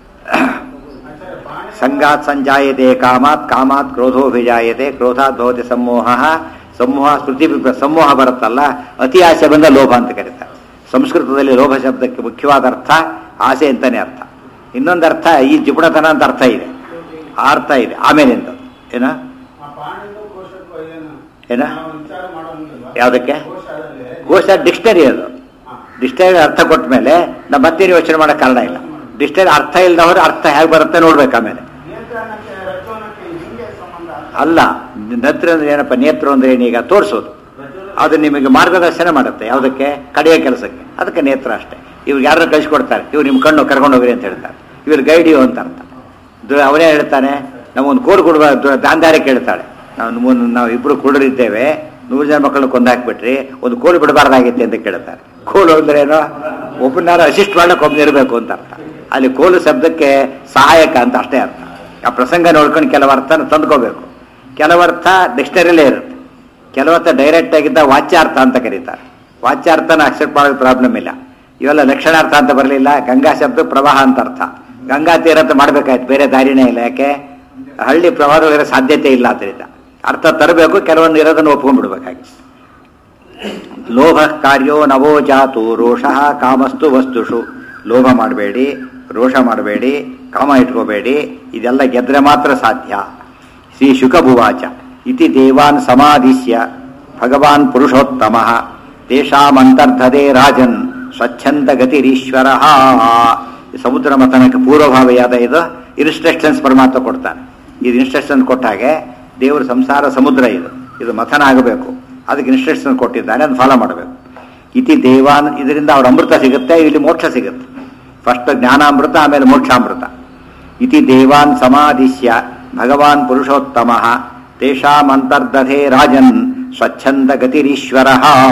ಸಂಗಾತ್ ಸಂಜಾಯತೆ ಕಾಮಾತ್ ಕಾಮಾತ್ ಕ್ರೋಧೋಭಿಜಾಯತೆ ಕ್ರೋಧಾತ್ ಭವತಿ ಸಮೋಹ ಸಮೂಹ ಸ್ಮೃತಿ ಸಮೂಹ ಬರುತ್ತಲ್ಲ ಅತಿ ಆಸೆ ಬಂದ ಲೋಭ ಅಂತ ಕರೀತಾರೆ ಸಂಸ್ಕೃತದಲ್ಲಿ ಲೋಭ ಶಬ್ದಕ್ಕೆ ಮುಖ್ಯವಾದ ಅರ್ಥ ಆಸೆ ಅಂತಾನೆ ಅರ್ಥ ಇನ್ನೊಂದು ಅರ್ಥ ಈ ಜಿಪುಣತನ ಅಂತ ಅರ್ಥ ಇದೆ ಆ ಅರ್ಥ ಇದೆ ಆಮೇಲೆ ಎಂತ ಏನ ಆ ಪಾಣಿಗೂ ಕೋಶಕ್ಕೂ ಏನು ಏನ? ನಾವು ವಿಚಾರ ಮಾಡೋಂಗಿಲ್ವಾ? ಯಾವುದಕ್ಕೆ ಕೋಶದಲ್ಲಿ ಕೋಶ ಡಿಕ್ಷನರಿ ಅದು ಡಿಕ್ಷನರಿ ಅರ್ಥ ಕೊಟ್ಟ ಮೇಲೆ ನಾವು ಮತ್ತೇನು ಯೋಚನೆ ಮಾಡೋ ಕಾರಣ ಇಲ್ಲ ಡಿಕ್ಷನರಿ ಅರ್ಥ ಇಲ್ಲದವರು ಅರ್ಥ ಹೇಗೆ ಬರುತ್ತೆ ನೋಡ್ಬೇಕು ಆಮೇಲೆ ನಿಯಂತ್ರಣಕ್ಕೆ ರಚೋನಕ್ಕೆ ಹಿಂಗೆ ಸಂಬಂಧ ಅಲ್ಲ ನತ್ರ ಅಂದ್ರೆ ಏನಪ್ಪ ನೇತ್ರ ಅಂದ್ರೆ ಏನೀಗ ತೋರಿಸೋದು ಅದು ನಿಮಗೆ ಮಾರ್ಗದರ್ಶನ ಮಾಡುತ್ತೆ ಯಾವುದಕ್ಕೆ ಕಡೆಯ ಕೆಲಸಕ್ಕೆ ಅದಕ್ಕೆ ನೇತ್ರ ಅಷ್ಟೇ ಇವ್ರಿಗೆ ಯಾರು ಕಳಿಸ್ಕೊಡ್ತಾರೆ ಇವ್ರು ನಿಮ್ಮ ಕಣ್ಣು ಕರ್ಕೊಂಡು ಹೋಗ್ರಿ ಅಂತ ಹೇಳ್ತಾರೆ ಇವ್ರು ಗೈಡಿಯೋ ಅಂತ ಅರ್ಥ ದು- ಅವನೇ ಹೇಳ್ತಾನೆ ನಾವೊಂದು ಕೋಲು ಕೊಡುವ ದಾಂಧಾರಿ ಕೇಳ್ತಾಳೆ ನಾವು ಮುಂದೆ ನಾವು ಇಬ್ರು ಕುರುಡರಿದ್ದೇವೆ ನೂರು ಜನ ಮಕ್ಕಳು ಕೊಂದಾಕ್ಬಿಟ್ರಿ ಒಂದು ಕೋಲು ಬಿಡಬಾರ್ದಾಗಿತ್ತೆ ಅಂತ ಕೇಳ್ತಾರೆ ಕೋಲು ಅಂದ್ರೆ ಏನೋ ಒಬ್ಬನಾರು ಅಸಿಸ್ಟ್ ಮಾಡಕ್ಕೆ ಒಬ್ಬನ ಇರಬೇಕು ಅಂತ ಅರ್ಥ ಅಲ್ಲಿ ಕೋಲು ಶಬ್ದಕ್ಕೆ ಸಹಾಯಕ ಅಂತ ಅಷ್ಟೇ ಅರ್ಥ ಆ ಪ್ರಸಂಗ ನೋಡ್ಕೊಂಡು ಕೆಲವು ಅರ್ಥನ ತಂದ್ಕೋಬೇಕು ಕೆಲವರ್ಥ ಡಿಕ್ಷನರಿಲೇ ಇರುತ್ತೆ ಕೆಲವರ್ಥ ಡೈರೆಕ್ಟ್ ಆಗಿದ್ದ ವಾಚ್ಯಾರ್ಥ ಅಂತ ಕರೀತಾರೆ ವಾಚ್ಯಾರ್ಥನ ಅಕ್ಸೆಪ್ಟ್ ಮಾಡೋದು ಪ್ರಾಬ್ಲಮ್ ಇಲ್ಲ ಇವೆಲ್ಲ ಲಕ್ಷಣಾರ್ಥ ಅಂತ ಬರಲಿಲ್ಲ ಗಂಗಾ ಶಬ್ದ ಪ್ರವಾಹ ಅಂತ ಅರ್ಥ ಗಂಗಾ ತೀರ ಅಂತ ಮಾಡ್ಬೇಕಾಯ್ತು ಬೇರೆ ದಾರಿನೇ ಇಲ್ಲ ಯಾಕೆ ಹಳ್ಳಿ ಪ್ರವಾಹದಲ್ಲಿರೋ ಸಾಧ್ಯತೆ ಇಲ್ಲ ಅದರಿಂದ ಅರ್ಥ ತರಬೇಕು ಕೆಲವೊಂದು ಇರೋದನ್ನು ಒಪ್ಕೊಂಡ್ಬಿಡ್ಬೇಕಾಗಿ ಲೋಭ ಕಾರ್ಯೋ ನವೋ ಜಾತು ರೋಷಃ ಕಾಮಸ್ತು ವಸ್ತುಷು ಲೋಭ ಮಾಡಬೇಡಿ ರೋಷ ಮಾಡಬೇಡಿ ಕಾಮ ಇಟ್ಕೋಬೇಡಿ ಇದೆಲ್ಲ ಗೆದ್ರೆ ಮಾತ್ರ ಸಾಧ್ಯ ಶ್ರೀ ಶುಕಭುವಾಚ ಇತಿ ದೇವಾನ್ ಸಮಾಧಿಸ್ಯ ಭಗವಾನ್ ಪುರುಷೋತ್ತಮ ತೇಷಾಮಂತರ್ಧದೆ ರಾಜನ್ ಸ್ವಚ್ಛಂದ ಗತಿರೀಶ್ವರ ಸಮುದ್ರ ಮಥನಕ್ಕೆ ಪೂರ್ವಭಾವಿಯಾದ ಇದು ಇನ್ಸ್ಟ್ರಕ್ಷನ್ಸ್ ಪರಮಾತ್ಮ ಕೊಡ್ತಾನೆ ಇದು ಇನ್ಸ್ಟ್ರಕ್ಷನ್ ಕೊಟ್ಟ ಹಾಗೆ ದೇವರ ಸಂಸಾರ ಸಮುದ್ರ ಇದು ಇದು ಮಥನ ಆಗಬೇಕು ಅದಕ್ಕೆ ಇನ್ಸ್ಟ್ರಕ್ಷನ್ ಕೊಟ್ಟಿದ್ದಾನೆ ಅದನ್ನು ಫಾಲೋ ಮಾಡಬೇಕು ಇತಿ ದೇವಾನ್ ಇದರಿಂದ ಅವ್ರ ಅಮೃತ ಸಿಗುತ್ತೆ ಇಲ್ಲಿ ಮೋಕ್ಷ ಸಿಗುತ್ತೆ ಫಸ್ಟ್ ಜ್ಞಾನಾಮೃತ ಆಮೇಲೆ ಮೋಕ್ಷಾಮೃತ ಇತಿ ದೇವಾನ್ ಸಮಾಧಿಸ್ಯ ಭಗವಾನ್ ಪುರುಷೋತ್ತಮ ತೇಷಾಂ ಅಂತರ್ದಧೆ ರಾಜನ್ ಸ್ವಚ್ಛಂದ ಗತಿರೀಶ್ವರ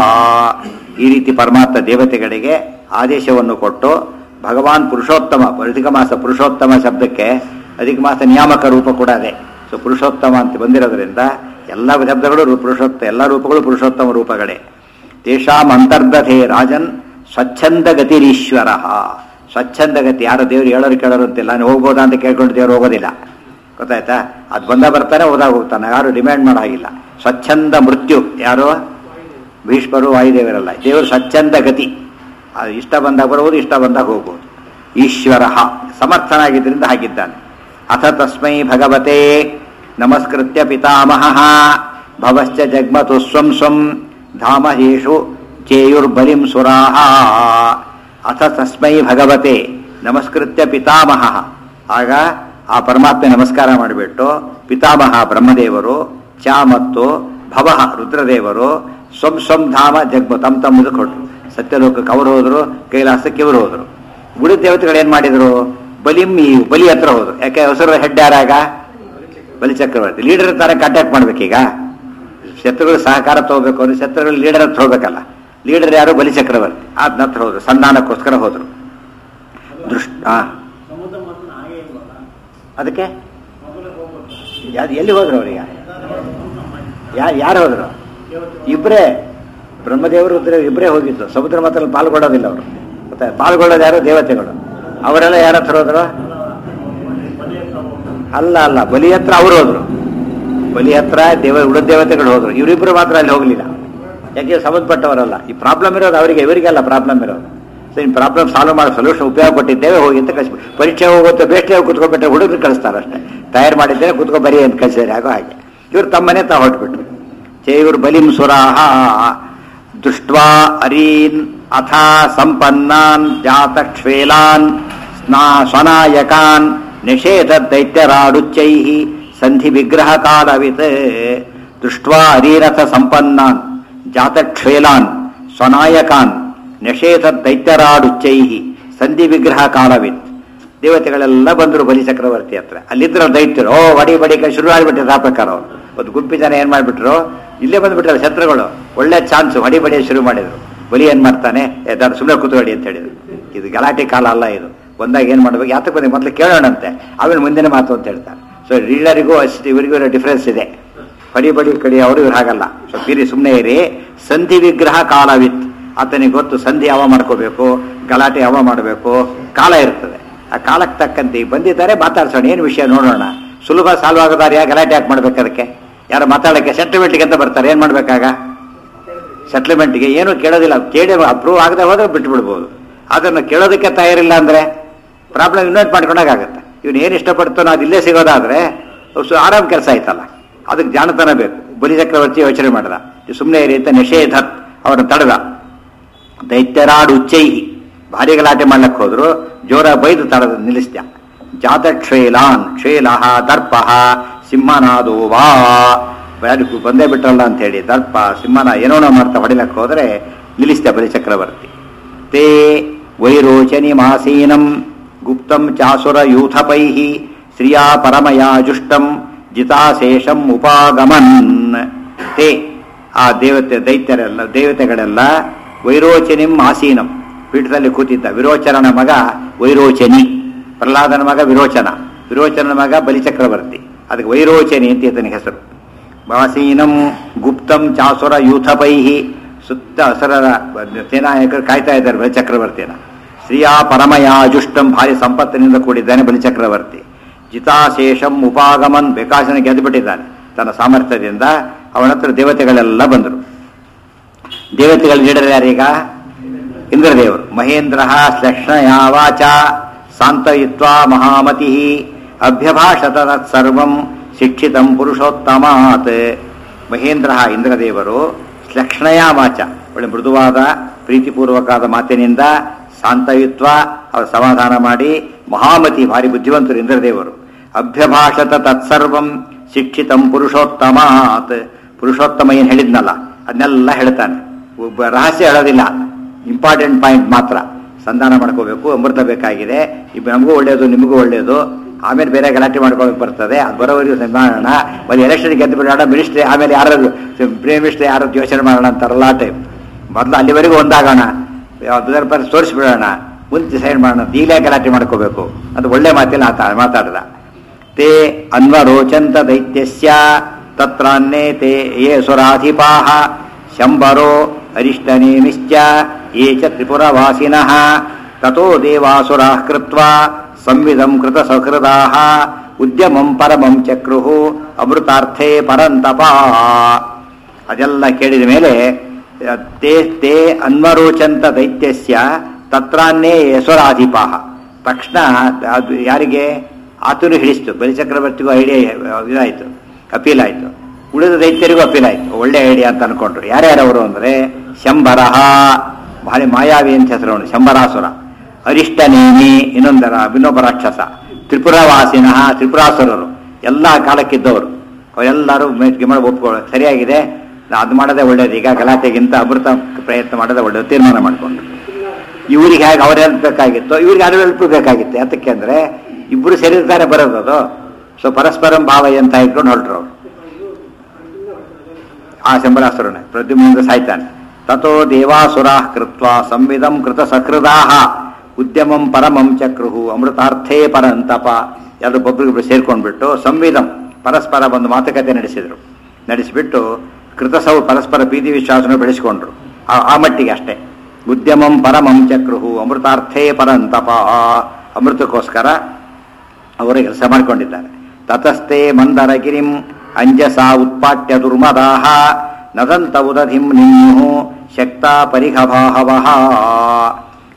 ಈ ರೀತಿ ಪರಮಾತ್ಮ ದೇವತೆಗಳಿಗೆ ಆದೇಶವನ್ನು ಕೊಟ್ಟು ಭಗವಾನ್ ಪುರುಷೋತ್ತಮ ಅಧಿಕ ಮಾಸ ಪುರುಷೋತ್ತಮ ಶಬ್ದಕ್ಕೆ ಅಧಿಕ ಮಾಸ ನಿಯಾಮಕ ರೂಪ ಕೂಡ ಅದೇ ಸೊ ಪುರುಷೋತ್ತಮ ಅಂತ ಬಂದಿರೋದ್ರಿಂದ ಎಲ್ಲ ಶಬ್ದಗಳು ರೂ- ಪುರುಷೋತ್ತ ಎಲ್ಲ ರೂಪಗಳು ಪುರುಷೋತ್ತಮ ರೂಪಗಳೇ ತೇಷಾಂ ಅಂತರ್ದಧೆ ರಾಜನ್ ಸ್ವಚ್ಛಂದ ಗತಿರೀಶ್ವರ ಸ್ವಚ್ಛಂದ ಗತಿ ಯಾರು ದೇವ್ರು ಹೇಳೋರು ಕೇಳೋರು ಅಂತಿಲ್ಲ ನಾನು ಹೋಗ್ಬೋದಾ ಅಂತ ಕೇಳ್ಕೊಂಡು ದೇವ್ರು ಹೋಗೋದಿಲ್ಲ ಗೊತ್ತಾಯ್ತಾ ಅದು ಬಂದ ಬರ್ತಾನೆ ಹೋದಾಗ ಹೋಗ್ತಾನೆ ಯಾರು ಡಿಮ್ಯಾಂಡ್ ಮಾಡೋ ಹಾಗಿಲ್ಲ ಸ್ವಚ್ಛಂದ ಮೃತ್ಯು ಯಾರು ಭೀಷ್ಮರು ವಾಯುದೇವರಲ್ಲ ದೇವರು ಸ್ವಚ್ಛಂದ ಗತಿ ಅದು ಇಷ್ಟ ಬಂದಾಗ ಬರುವುದು ಇಷ್ಟ ಬಂದಾಗ ಹೋಗ್ಬೋದು ಈಶ್ವರ ಸಮರ್ಥನಾಗಿದ್ದರಿಂದ ಹಾಗಿದ್ದಾನೆ ಅಥ ತಸ್ಮೈ ಭಗವತೆ ನಮಸ್ಕೃತ್ಯ ಪಿತಾಮಹ ಭವಶ್ಚ ಜಗ್ಮತು ಸ್ವಂ ಸ್ವಂ ಧಾಮಹೇಷು ಚೇಯುರ್ಬಲಿಂ ಸುರಾಹ ಅಥ ತಸ್ಮೈ ಭಗವತೆ ನಮಸ್ಕೃತ್ಯ ಪಿತಾಮಹ ಆಗ ಆ ಪರಮಾತ್ಮ ನಮಸ್ಕಾರ ಮಾಡಿಬಿಟ್ಟು ಪಿತಾಮಹ ಬ್ರಹ್ಮದೇವರು ಚ ಮತ್ತು ಭವ ರುದ್ರದೇವರು ಸ್ವಂ ಸ್ವಂ ಧಾಮ ಜಗ್ಮ ತಮ್ಮ ತಮ್ಮದು ಕೊಟ್ಟರು ಸತ್ಯಲೋಕಕ್ಕೆ ಅವರು ಹೋದ್ರು ಕೈಲಾಸಕ್ಕೆ ಇವರು ಹೋದ್ರು ಉಳಿದ ದೇವತೆಗಳು ಏನ್ ಮಾಡಿದ್ರು ಬಲಿಂ ಈ ಬಲಿ ಹತ್ರ ಹೋದ್ರು ಯಾಕೆ ಹೆಸರು ಹೆಡ್ ಯಾರಾಗ ಬಲಿ ಚಕ್ರವರ್ತಿ ಲೀಡರ್ ತರ ಕಾಂಟ್ಯಾಕ್ಟ್ ಮಾಡ್ಬೇಕೀಗ ಶತ್ರುಗಳು ಸಹಕಾರ ತಗೋಬೇಕು ಅಂದ್ರೆ ಶತ್ರುಗಳು ಲೀಡರ್ ಹತ್ರ ಹೋಗ್ಬೇಕಲ್ಲ ಲೀಡರ್ ಯಾರು ಬಲಿ ಚಕ್ರವರ್ತಿ ಆದ್ನ ಹತ್ರ ಹೋದ್ರು ಸಂಧಾನಕ್ಕೋಸ್ಕರ ಹೋದ್ರು ದೃಷ್ಟ ಹಾ ಸಮುದ್ರ ಮತ್ತು ಹಾಗೆ ಇಲ್ವಲ್ಲ ಅದಕ್ಕೆ ಮೊದಲು ಹೋಗ್ಬೇಕು ಯಾರು ಎಲ್ಲಿ ಹೋದ್ರು ಅವ್ರಿಗೆ ಯಾರು ಯಾರು ಹೋದ್ರು ಇಬ್ಬರೇ ಬ್ರಹ್ಮದೇವರು ರುದ್ರ ಇಬ್ಬರೇ ಹೋಗಿದ್ದು ಸಮುದ್ರ ಮಾತ್ರ ಪಾಲ್ಗೊಳ್ಳೋದಿಲ್ಲ ಅವರು ಮತ್ತೆ ಪಾಲ್ಗೊಳ್ಳೋದು ಯಾರು ದೇವತೆಗಳು ಅವರೆಲ್ಲ ಯಾರ ಹತ್ರ ಹೋದ್ರು ಅಲ್ಲ ಅಲ್ಲ ಬಲಿ ಹತ್ರ ಅವರು ಹೋದ್ರು ಬಲಿ ಹತ್ರ ದೇವ ಉಳಿದ ದೇವತೆಗಳು ಹೋದ್ರು ಇವರಿಬ್ಬರು ಮಾತ್ರ ಅಲ್ಲಿ ಹೋಗಲಿಲ್ಲ ಯಾಕೆ ಸಂಬಂಧಪಟ್ಟವರಲ್ಲ ಈ ಪ್ರಾಬ್ಲಮ್ ಇರೋದು ಅವರಿಗೆ ಇವರಿಗೆಲ್ಲ ಪ್ರಾಬ್ಲಮ್ ಇರೋದು ಸೊ ಇನ್ನು ಪ್ರಾಬ್ಲಮ್ ಸಾಲ್ವ್ ಮಾಡೋ ಸೊಲ್ಯೂಷನ್ ಉಪಯೋಗ ಕೊಟ್ಟಿದ್ದೇವೆ ಹೋಗಿ ಅಂತ ಕಳಿಸಿ ಪರೀಕ್ಷೆ ಹೋಗುತ್ತೆ ಬೇಸ್ಟ್ ಕುತ್ಕೊಬಿಟ್ಟರೆ ಹುಡುಗರು ಕಳಿಸ್ತಾರೆ ಅಷ್ಟೇ ತಯಾರು ಮಾಡಿದ್ದೇವೆ ಕುತ್ಕೊ ಬರಿ ಅಂತ ಕಳಿಸಿದ್ರೆ ಆಗೋ ಹಾಗೆ ಇವ್ರು ತಮ್ಮನೆ ತಾ ಹೊರಟ್ಬಿಟ್ರು ಚೇ ಇವರು ಬಲಿಂ ಸುರಾಹ ದೃಷ್ಟ್ವಾ ಅರೀನ್ ಅಥ ಸಂಪನ್ನಾನ್ ಜಾತಕ್ಷ್ವೇಲಾನ್ ಸ್ನಾ ಸ್ವನಾಯಕಾನ್ ನಿಷೇಧ ದೈತ್ಯರಾಡುಚ್ಚೈ ಸಂಧಿ ವಿಗ್ರಹ ಕಾಲವಿತ್ ದೃಷ್ಟ್ವಾ ಅರೀರಥ ಸಂಪನ್ನಾನ್ ಜಾತಕ್ಷೇಲಾನ್ ಸ್ವನಾಯಕಾನ್ ನಿಷೇಧ ದೈತ್ಯರಾಡುಚ್ಚೈ ಸಂಧಿ ವಿಗ್ರಹ ಕಾಲವಿತ್ ದೇವತೆಗಳೆಲ್ಲ ಬಂದರು ಬಲಿ ಚಕ್ರವರ್ತಿ ಹತ್ರ ಅಲ್ಲಿದ್ರ ದೈತ್ಯರು ಓ ಬಡಿ ಬಡಿ ಕೈ ಶುರು ಆಗಿಬಿಟ್ಟಿದ್ರು ಆ ಪ್ರಕಾರ ಅವ್ರು ಒಂದು ಗುಂಪಿ ಜನ ಏನ್ ಮಾಡ್ಬಿಟ್ರು ಇಲ್ಲೇ ಬಂದ್ಬಿಟ್ರಲ್ಲ ಶತ್ರುಗಳು ಒಳ್ಳೆ ಚಾನ್ಸ್ ಹೊಡಿ ಬಡಿಯ ಶುರು ಮಾಡಿದ್ರು ಬಲಿ ಏನ್ ಮಾಡ್ತಾನೆ ಎದ್ದಾರು ಸುಮ್ಮನೆ ಕೂತ್ಕೊಳ್ಳಿ ಅಂತ ಹೇಳಿದ್ರು ಇದು ಗಲಾಟೆ ಕಾಲ ಅಲ್ಲ ಇದು ಬಂದಾಗ ಏನ್ ಮಾಡ್ಬೇಕು ಯಾತಕ್ಕೆ ಬಂದಿ ಮೊದಲು ಕೇಳೋಣಂತೆ ಆಮೇಲೆ ಮುಂದಿನ ಮಾತು ಅಂತ ಹೇಳ್ತಾರೆ ಸೊ ರೀಡರಿಗೂ ಅಷ್ಟು ಇವರಿಗೂ ಡಿಫ್ರೆನ್ಸ್ ಇದೆ ಬಡಿ ಬಡಿ ಕಡಿ ಅವರು ಇವ್ರು ಹಾಗಲ್ಲ ಸೊ ಬೀರಿ ಸುಮ್ಮನೆ ಇರಿ ಸಂಧಿ ವಿಗ್ರಹ ಕಾಲವಿತ್ ಆತನಿಗೆ ಗೊತ್ತು ಸಂಧಿ ಯಾವ ಮಾಡ್ಕೋಬೇಕು ಗಲಾಟೆ ಯಾವ ಮಾಡಬೇಕು ಕಾಲ ಇರ್ತದೆ ಆ ಕಾಲಕ್ಕೆ ತಕ್ಕಂತೆ ಈಗ ಬಂದಿದ್ದಾರೆ ಮಾತಾಡ್ಸೋಣ ಏನು ವಿಷಯ ನೋಡೋಣ ಸುಲಭ ಸಾಲ್ವ್ ಆಗೋದಾರ ಗಲಾಟೆ ಯಾಕೆ ಮಾಡ್ಬೇಕು ಅದಕ್ಕೆ ಯಾರು ಮಾತಾಡೋಕ್ಕೆ ಸೆಟ್ಲ್ಮೆಂಟ್ಗೆ ಅಂತ ಬರ್ತಾರೆ ಏನು ಮಾಡ್ಬೇಕಾಗ ಸೆಟ್ಲ್ಮೆಂಟ್ಗೆ ಏನು ಕೇಳೋದಿಲ್ಲ ಕೇಳಿ ಅಪ್ರೂವ್ ಆಗದೆ ಹೋದ್ರೆ ಬಿಟ್ಟು ಬಿಡ್ಬೋದು ಅದನ್ನು ಕೇಳೋದಕ್ಕೆ ತಯಾರಿಲ್ಲ ಅಂದರೆ ಪ್ರಾಬ್ಲಮ್ ಇನ್ವೈಟ್ ಮಾಡ್ಕೊಂಡಾಗತ್ತೆ ಇವನು ಏನು ಇಷ್ಟಪಡ್ತಾನೋ ಅದು ಇಲ್ಲೇ ಸಿಗೋದಾದ್ರೆ ಸು- ಆರಾಮ್ ಕೆಲಸ ಆಯ್ತಲ್ಲ ಅದಕ್ಕೆ ಜಾಣತನ ಬೇಕು ಬಲಿ ಚಕ್ರವರ್ತಿ ಯೋಚನೆ ಮಾಡ್ದ ಸುಮ್ಮನೆ ಇರಿ ಅಂತ ನಿಷೇಧತ್ ಅವರನ್ನು ತಡೆದ ದೈತ್ಯರಾಡ್ ಉಚ್ಚೈಹಿ ಭಾರಿ ಗಲಾಟೆ ಮಾಡ್ಲಕ್ಕೆ ಹೋದ್ರು ಜೋರ ಬೈದು ತಡೆದ ನಿಲ್ಲಿಸ್ದ ಜಾತ ಕ್ಷೇಲಾನ್ ಕ್ಷೇಲಹ ದರ್ಪಃ ಸಿಂಹನಾದೋ ವಾ ಯಾರಿಗೂ ಬಂದೇ ಬಿಟ್ರಲ್ಲ ಅಂತ ಹೇಳಿ ದರ್ಪ ಸಿಂಹನ ಏನೋನೋ ಮಾಡ್ತಾ ಹೊಡಿಲಕ್ಕೆ ಹೋದ್ರೆ ನಿಲ್ಲಿಸ್ದ ಬಲಿ ಚಕ್ರವರ್ತಿ ತೇ ವೈರೋಚನಿ ಮಾಸೀನಂ ಗುಪ್ತಂ ಚಾಸುರ ಯೂಥಪೈ ಶ್ರಿಯಾ ಪರಮಯಾ ಜುಷ್ಟಂ ಜಿತಾಶೇಷಂ ಉಪಾಗಮನ್ ತೇ ಆ ದೇವತೆ ದೈತ್ಯರೆಲ್ಲ ದೇವತೆಗಳೆಲ್ಲ ವೈರೋಚನಿಂ ಆಸೀನಂ ಪೀಠದಲ್ಲಿ ಕೂತಿದ್ದ ವಿರೋಚನನ ಮಗ ವೈರೋಚನಿ ಪ್ರಹ್ಲಾದನ ಮಗ ವಿರೋಚನ ವಿರೋಚನನ ಮಗ ಬಲಿಚಕ್ರವರ್ತಿ ಅದಕ್ಕೆ ವೈರೋಚನಿ ಅಂತ ಈತನಿಗೆ ಹೆಸರು ಆಸೀನಂ ಗುಪ್ತಂ ಚಾಸುರ ಯೂಥಪೈಹಿ ಸುತ್ತ ಹಸರರ ಸೇನಾಯಕರು ಕಾಯ್ತಾ ಇದ್ದಾರೆ ಬಲಿಚಕ್ರವರ್ತಿನ ಶ್ರೀಯಾ ಪರಮಯಾಜುಷ್ಟಂ ಭಾರಿ ಸಂಪತ್ತಿನಿಂದ ಕೂಡಿದ್ದಾನೆ ಬಲಿಚಕ್ರವರ್ತಿ ಜಿತಾಶೇಷಂ ಉಪಾಗಮನ್ ಬೇಕಾಶನ ಗೆದ್ದುಬಿಟ್ಟಿದ್ದಾನೆ ತನ್ನ ಸಾಮರ್ಥ್ಯದಿಂದ ಅವನ ಹತ್ರ ದೇವತೆಗಳೆಲ್ಲ ಬಂದರು ದೇವತೆಗಳು ನೀಡರು ಯಾರೀಗ ಇಂದ್ರದೇವರು ಮಹೇಂದ್ರ ಶ್ಲಕ್ಷ್ಣಯ ವಾಚ ಸಾಂತಯಿತ್ವಾ ಮಹಾಮತಿ ಅಭ್ಯಭಾಷತ ತತ್ಸರ್ವಂ ಶಿಕ್ಷಿತಂ ಪುರುಷೋತ್ತಮಾತ್ ಮಹೇಂದ್ರ ಇಂದ್ರದೇವರು ಶ್ಲಕ್ಷ್ಣಯ ವಾಚ ಒಳ್ಳೆ ಮೃದುವಾದ ಪ್ರೀತಿಪೂರ್ವಕವಾದ ಮಾತಿನಿಂದ ಸಾಂತಯುತ್ವ ಅವರು ಸಮಾಧಾನ ಮಾಡಿ ಮಹಾಮತಿ ಭಾರಿ ಬುದ್ಧಿವಂತರು ಇಂದ್ರದೇವರು ಅಭ್ಯಭಾಷತ ತತ್ಸರ್ವಂ ಶಿಕ್ಷಿತಂ ಪುರುಷೋತ್ತಮಾತ್ ಪುರುಷೋತ್ತಮ ಏನು ಹೇಳಿದ್ನಲ್ಲ ಅದನ್ನೆಲ್ಲ ಹೇಳ್ತಾನೆ ಒಬ್ಬ ರಹಸ್ಯ ಹೇಳೋದಿಲ್ಲ ಇಂಪಾರ್ಟೆಂಟ್ ಪಾಯಿಂಟ್ ಮಾತ್ರ ಸಂಧಾನ ಮಾಡ್ಕೋಬೇಕು ಅಮೃತ ಬೇಕಾಗಿದೆ ಇಬ್ಬ ನಮಗೂ ಒಳ್ಳೆಯದು ನಿಮಗೂ ಒಳ್ಳೆಯದು ಆಮೇಲೆ ಬೇರೆ ಗಲಾಟೆ ಮಾಡ್ಕೊಳಕ್ ಬರ್ತದೆ ಅದು ಬರೋವರೆಗೂ ಮಾಡೋಣ ಒಂದು ಎಲೆಕ್ಷನ್ ಗೆದ್ದು ಬಿಡೋಣ ಮಿನಿಸ್ಟ್ರಿ ಆಮೇಲೆ ಯಾರು ಪ್ರೇಮ್ ಮಿನಿಸ್ಟ್ರಿ ಯಾರು ಯೋಚನೆ ಮಾಡೋಣ ಅಂತಾರಲ್ಲ ಆ ಟೈಮ್ ಮೊದಲು ಅಲ್ಲಿವರೆಗೂ ಒಂದಾಗೋಣ ಅದರ ಪರ ತೋರಿಸ್ಬಿಡೋಣ ಮುಂದೆ ಡಿಸೈಡ್ ಮಾಡೋಣ ಈಗಲೇ ಗಲಾಟೆ ಮಾಡ್ಕೋಬೇಕು ಅದು ಒಳ್ಳೆ ಮಾತಿಲ್ಲ ಆತ ಮಾತಾಡ್ದ ತೇ ಅನ್ವರೋಚಂತ ದೈತ್ಯಸ್ಯ ತತ್ರಾನ್ನೇ ತೇ ಯೇ ಸುರಾಧಿಪಾಹ ಶಂಬರೋ ಅರಿಷ್ಟನೇಮಿಶ್ಚ ಯೇ ಚ ತ್ರಿಪುರವಾಸಿನಃ ತಥೋ ದೇವಾಸುರಾಃ ಕೃತ್ವಾ ಸಂವಿಧಂ ಕೃತ ಸಹೃದಾಃ ಉದ್ಯಮಂ ಪರಮಂ ಚಕ್ರುಃ ಅಮೃತಾರ್ಥೇ ಪರಂತಪ ಅದೆಲ್ಲ ಕೇಳಿದ ಮೇಲೆ ತೇ ತೇ ಅನ್ವರೋಚಂತ ದೈತ್ಯಸ್ಯ ತತ್ರಾನ್ನೇ ಯಶೋರಾಧಿಪಾಹ ತಕ್ಷಣ ಅದು ಯಾರಿಗೆ ಆತನು ಹಿಡಿಸ್ತು ಬಲಿಚಕ್ರವರ್ತಿಗೂ ಐಡಿಯಾ ಇದಾಯಿತು ಅಪೀಲ್ ಆಯಿತು ಉಳಿದ ದೈತ್ಯರಿಗೂ ಅಪೀಲ್ ಆಯಿತು ಒಳ್ಳೆ ಐಡಿಯಾ ಅಂತ ಅನ್ಕೊಂಡ್ರು ಯಾರ್ಯಾರವರು ಅಂದರೆ ಶಂಬರಹ ಭಾರಿ ಮಾಯಾವಿ ಅಂತ ಹೆಸರು ಅವನು ಶಂಬರಾಸುರ ಅರಿಷ್ಟನೇಮಿ ಇನ್ನೊಂದರ ಇನ್ನೊಬ್ಬ ರಾಕ್ಷಸ ತ್ರಿಪುರವಾಸಿನಃ ತ್ರಿಪುರಾಸುರರು ಎಲ್ಲ ಕಾಲಕ್ಕಿದ್ದವರು ಅವರೆಲ್ಲರೂ ಮೇಟಿಗೆ ಮಾಡಿ ಒಪ್ಕೊಳ್ಳೋ ಸರಿಯಾಗಿದೆ ನಾ ಅದು ಮಾಡೋದೇ ಒಳ್ಳೇದು ಈಗ ಗಲಾಟೆಗಿಂತ ಅಮೃತ ಪ್ರಯತ್ನ ಮಾಡೋದೇ ಒಳ್ಳೇದು ತೀರ್ಮಾನ ಮಾಡಿಕೊಂಡು ಇವ್ರಿಗೆ ಹೇಗೆ ಅವ್ರ ಹೆಲ್ಪ್ ಬೇಕಾಗಿತ್ತು ಇವ್ರಿಗೆ ಅವ್ರ ಹೆಲ್ಪ್ ಬೇಕಾಗಿತ್ತು ಯಾತಕ್ಕೆ ಅಂದ್ರೆ ಇಬ್ಬರು ಸೇರಿರ್ತಾರೆ ಬರೋದು ಅದು ಸೊ ಪರಸ್ಪರಂ ಭಾವ ಅಂತ ಇಟ್ಕೊಂಡು ಹೊರಟ್ರು ಅವ್ರು ಆ ಶಂಬರಾಸುರನೇ ಪ್ರದ್ಯುಮ್ನಿಂದ ಸಾಯ್ತಾನೆ ತಥೋ ದೇವಾಸುರಾ ಕೃತ್ವ ಸಂವಿಧಂ ಕೃತ ಸಕೃದಾಹ ಉದ್ಯಮಂ ಪರಮಂ ಚಕ್ರುಹು ಅಮೃತಾರ್ಥೇ ಪರಂತಪ ಎಲ್ಲರೂ ಒಬ್ಬರಿಗೊಬ್ರು ಸೇರ್ಕೊಂಡ್ಬಿಟ್ಟು ಸಂವಿಧಂ ಪರಸ್ಪರ ಒಂದು ಮಾತುಕತೆ ನಡೆಸಿದರು ನಡೆಸಿಬಿಟ್ಟು ಕೃತಸವು ಪರಸ್ಪರ ಪ್ರೀತಿ ವಿಶ್ವಾಸನ ಬೆಳೆಸಿಕೊಂಡ್ರು ಆ- ಆ ಮಟ್ಟಿಗೆ ಅಷ್ಟೇ ಉದ್ಯಮಂ ಪರಮಂ ಚಕ್ರುಹು ಅಮೃತಾರ್ಥೇ ಪರಂತಪ ಅಮೃತಕ್ಕೋಸ್ಕರ ಅವರು ಕೆಲಸ ಮಾಡಿಕೊಂಡಿದ್ದಾರೆ ತತಸ್ಥೆ ಮಂದರಗಿರಿಂ ಅಂಜಸ ಉತ್ಪಾಟ್ಯ ದುರ್ಮದಾಹ ನದಂತ ಉದಧಿಂ ನಿನ್ಯು ಶಕ್ತ ಪರಿಘಭಾಹವಃ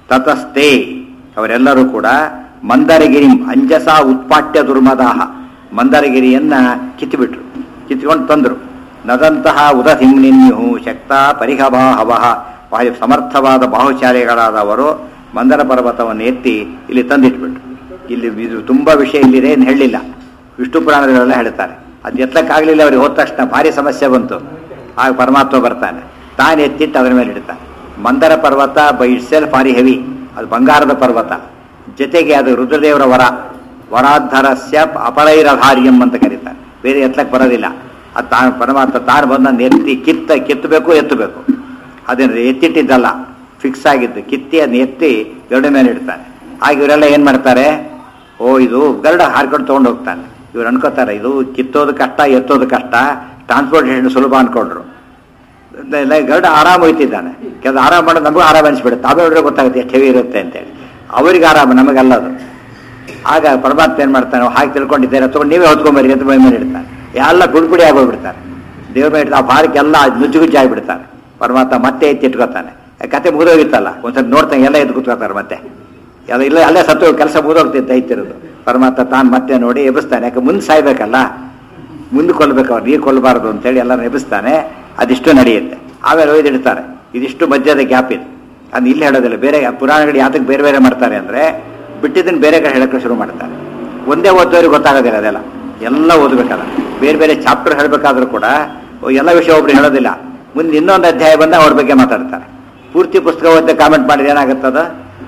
ತತಸ್ತೆ ಅವರೆಲ್ಲರೂ ಕೂಡ ಮಂದರಗಿರಿ ಅಂಜಸ ಉತ್ಪಾಟ್ಯ ದುರ್ಮದಾಹ ಮಂದರಗಿರಿಯನ್ನ ಕಿತ್ತುಬಿಟ್ರು ಕಿತ್ಕೊಂಡು ತಂದರು ನದಂತಹ ಉದಸಿಂನಿನ್ಯು ಶಕ್ತ ಪರಿಹಭಾಹವ ಭಾರಿ ಸಮರ್ಥವಾದ ಬಾಹುಶಾಲಿಗಳಾದವರು ಮಂದರ ಪರ್ವತವನ್ನು ಎತ್ತಿ ಇಲ್ಲಿ ತಂದಿಟ್ಬಿಟ್ರು ಇಲ್ಲಿ ಇದು ತುಂಬಾ ವಿಷಯ ಇಲ್ಲಿದೆ ಏನು ಹೇಳಲಿಲ್ಲ ವಿಷ್ಣು ಪುರಾಣಗಳೆಲ್ಲ ಹೇಳ್ತಾರೆ ಅದು ಎತ್ತಕ್ಕಾಗಲಿಲ್ಲ ಅವ್ರಿಗೆ ಹೋದ ತಕ್ಷಣ ಭಾರಿ ಸಮಸ್ಯೆ ಬಂತು ಆಗ ಪರಮಾತ್ಮ ಬರ್ತಾನೆ ತಾನು ಎತ್ತಿಟ್ಟು ಅದರ ಮೇಲೆ ಇಡ್ತಾನೆ ಮಂದರ ಪರ್ವತ ಬೈ ಇಟ್ ಸೆಲ್ಫ್ ಭಾರಿ ಹೆವಿ ಅದು ಬಂಗಾರದ ಪರ್ವತ ಜೊತೆಗೆ ಅದು ರುದ್ರದೇವರ ವರ ವರಾಧರಸ್ಯ ಅಪರೈರಧಾರ್ಯಂ ಅಂತ ಕರೀತಾರೆ ಬೇರೆ ಎತ್ತಲಕ್ಕೆ ಬರೋದಿಲ್ಲ ಅದು ತಾನು ಪರಮಾತ್ಮ ತಾನು ಬಂದ ಎತ್ತಿ ಕಿತ್ತ ಕಿತ್ತಬೇಕು ಎತ್ತಬೇಕು ಅದನ್ನು ಎತ್ತಿಟ್ಟಿದ್ದಲ್ಲ ಫಿಕ್ಸ್ ಆಗಿದ್ದು ಕಿತ್ತಿ ಅದನ್ನ ಎತ್ತಿ ಗರುಡ ಮೇಲೆ ಇಡ್ತಾನೆ ಆಗ ಇವರೆಲ್ಲ ಏನು ಮಾಡ್ತಾರೆ ಓ ಇದು ಗರುಡ ಹಾರ್ಕೊಂಡು ತೊಗೊಂಡು ಹೋಗ್ತಾನೆ ಇವ್ರು ಅನ್ಕೋತಾರೆ ಇದು ಕಿತ್ತೋದು ಕಷ್ಟ ಎತ್ತೋದು ಕಷ್ಟ ಟ್ರಾನ್ಸ್ಪೋರ್ಟೇಷನ್ ಸುಲಭ ಅನ್ಕೊಂಡ್ರು ಇಲ್ಲ, ಗರುಡ ಆರಾಮ ಹೋಯ್ತಿದ್ದಾನೆ ಕೆಲವು ಆರಾಮ ಮಾಡೋದು ನಮಗೂ ಆರಾಮ ಅನಿಸ್ಬಿಡುತ್ತೆ ತಾವೇ ನೋಡ್ರೆ ಗೊತ್ತಾಗುತ್ತೆ ಎಷ್ಟು ಹೆವಿ ಇರುತ್ತೆ ಅಂತೇಳಿ ಅವರಿಗೆ ಆರಾಮ ನಮಗಲ್ಲ ಅದು ಆಗ ಪರಮಾತ್ಮ ಏನು ಮಾಡ್ತಾನೆ ಹಾಗೆ ತಿಳ್ಕೊಂಡಿದ್ದೇನೆ ತಗೊಂಡು ನೀವೇ ಹೊತ್ಕೊಂಬರಿ ಅಂತ ಮೈ ಮೇಲೆ ಇಡ್ತಾನೆ ಎಲ್ಲ ಗುಡ್ ಗುಡಿ ಆಗೋಗ್ಬಿಡ್ತಾರೆ ದೇವ್ರ ಮೇಲೆ ಇಡ್ತಾ ಆ ಭಾರಕ್ಕೆಲ್ಲ ನುಜ್ಜು ಗುಜ್ಜು ಆಗಿಬಿಡ್ತಾನೆ ಪರಮಾತ್ಮ ಮತ್ತೆ ಎತ್ತಿ ಇಟ್ಕೋತಾನೆ ಆ ಕತೆ ಮುಗಿದೋಗಿತ್ತಲ್ಲ ಒಂದ್ಸತಿ ನೋಡ್ತಾನೆ ಎಲ್ಲ ಎದ್ದು ಕೂತ್ಕೋತಾರೆ ಮತ್ತೆ ಎಲ್ಲ ಇಲ್ಲ ಅಲ್ಲೇ ಸತ್ತು ಕೆಲಸ ಮುಗಿದೋಗ್ತಿತ್ತು ಐತಿರೋದು ಪರಮಾತ್ಮ ತಾನು ಮತ್ತೆ ನೋಡಿ ಎಬ್ಬಿಸ್ತಾನೆ ಯಾಕೆ ಮುಂದೆ ಸಾಯ್ಬೇಕಲ್ಲ ಮುಂದೆ ಕೊಲ್ಲಬೇಕು ಅವ್ರು ನೀರು ಕೊಲ್ಲಬಾರದು ಅಂತೇಳಿ ಎಲ್ಲ ಎಬ್ಬಿಸ್ತಾನೆ ಅದಿಷ್ಟು ನಡೆಯುತ್ತೆ ಆಮೇಲೆ ಒಯ್ದಿಡ್ತಾರೆ ಇದಿಷ್ಟು ಮಧ್ಯದ ಗ್ಯಾಪ್ ಇದು ಅದು ಇಲ್ಲಿ ಹೇಳೋದಿಲ್ಲ ಬೇರೆ ಪುರಾಣಗಳು ಯಾತಕ್ಕೆ ಬೇರೆ ಬೇರೆ ಮಾಡ್ತಾರೆ ಅಂದರೆ ಬಿಟ್ಟಿದ್ದನ್ನು ಬೇರೆ ಕಡೆ ಹೇಳೋಕ್ಕೆ ಶುರು ಮಾಡ್ತಾರೆ ಒಂದೇ ಓದೋರಿಗೆ ಗೊತ್ತಾಗೋದಿಲ್ಲ ಅದೆಲ್ಲ ಎಲ್ಲ ಓದಬೇಕಲ್ಲ ಬೇರೆ ಬೇರೆ ಚಾಪ್ಟರ್ ಹೇಳಬೇಕಾದ್ರೂ ಕೂಡ ಎಲ್ಲ ವಿಷಯ ಒಬ್ರು ಹೇಳೋದಿಲ್ಲ ಮುಂದೆ ಇನ್ನೊಂದು ಅಧ್ಯಾಯ ಬಂದ ಅವ್ರ ಬಗ್ಗೆ ಮಾತಾಡ್ತಾರೆ ಪೂರ್ತಿ ಪುಸ್ತಕ ಓದಿ ಕಾಮೆಂಟ್ ಮಾಡಿದ್ರೆ ಏನಾಗುತ್ತದ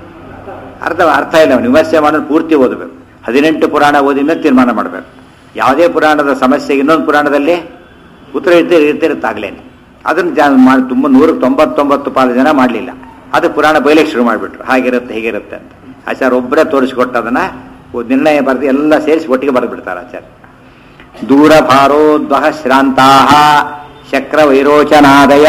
ಅರ್ಥ ಅರ್ಥ ಇಲ್ಲ ಅವ್ನು ವಿಮರ್ಶೆ ಮಾಡೋದು ಪೂರ್ತಿ ಓದಬೇಕು ಹದಿನೆಂಟು ಪುರಾಣ ಓದಿದ ಮೇಲೆ ತೀರ್ಮಾನ ಮಾಡಬೇಕು ಯಾವುದೇ ಪುರಾಣದ ಸಮಸ್ಯೆಗೆ ಇನ್ನೊಂದು ಪುರಾಣದಲ್ಲಿ ಉತ್ತರ ಇರ್ತಿ ಇರ್ತಿರುತ್ತಾಗಲೇನೆ ಅದನ್ನು ಜಾ ಮಾಡಿ ತುಂಬ ನೂರಕ್ಕೆ ತೊಂಬತ್ತೊಂಬತ್ತು ಪಾಲು ಜನ ಮಾಡಲಿಲ್ಲ ಅದು ಪುರಾಣ ಬಯಲಿಗೆ ಶುರು ಮಾಡಿಬಿಟ್ರು ಹಾಗಿರುತ್ತೆ ಹೀಗಿರುತ್ತೆ ಅಂತ ಆಚಾರ್ಯ ಒಬ್ಬರೇ ತೋರಿಸ್ಕೊಟ್ಟು ಅದನ್ನು ನಿರ್ಣಯ ಬರೆದು ಎಲ್ಲ ಸೇರಿಸಿ ಒಟ್ಟಿಗೆ ಬರೆದ್ಬಿಡ್ತಾರೆ ಆಚಾರ್ಯ ದೂರಭಾರೋದ್ವಹ ಶ್ರಾಂತಾ ಶಕ್ರ ವೈರೋಚನಾದಯ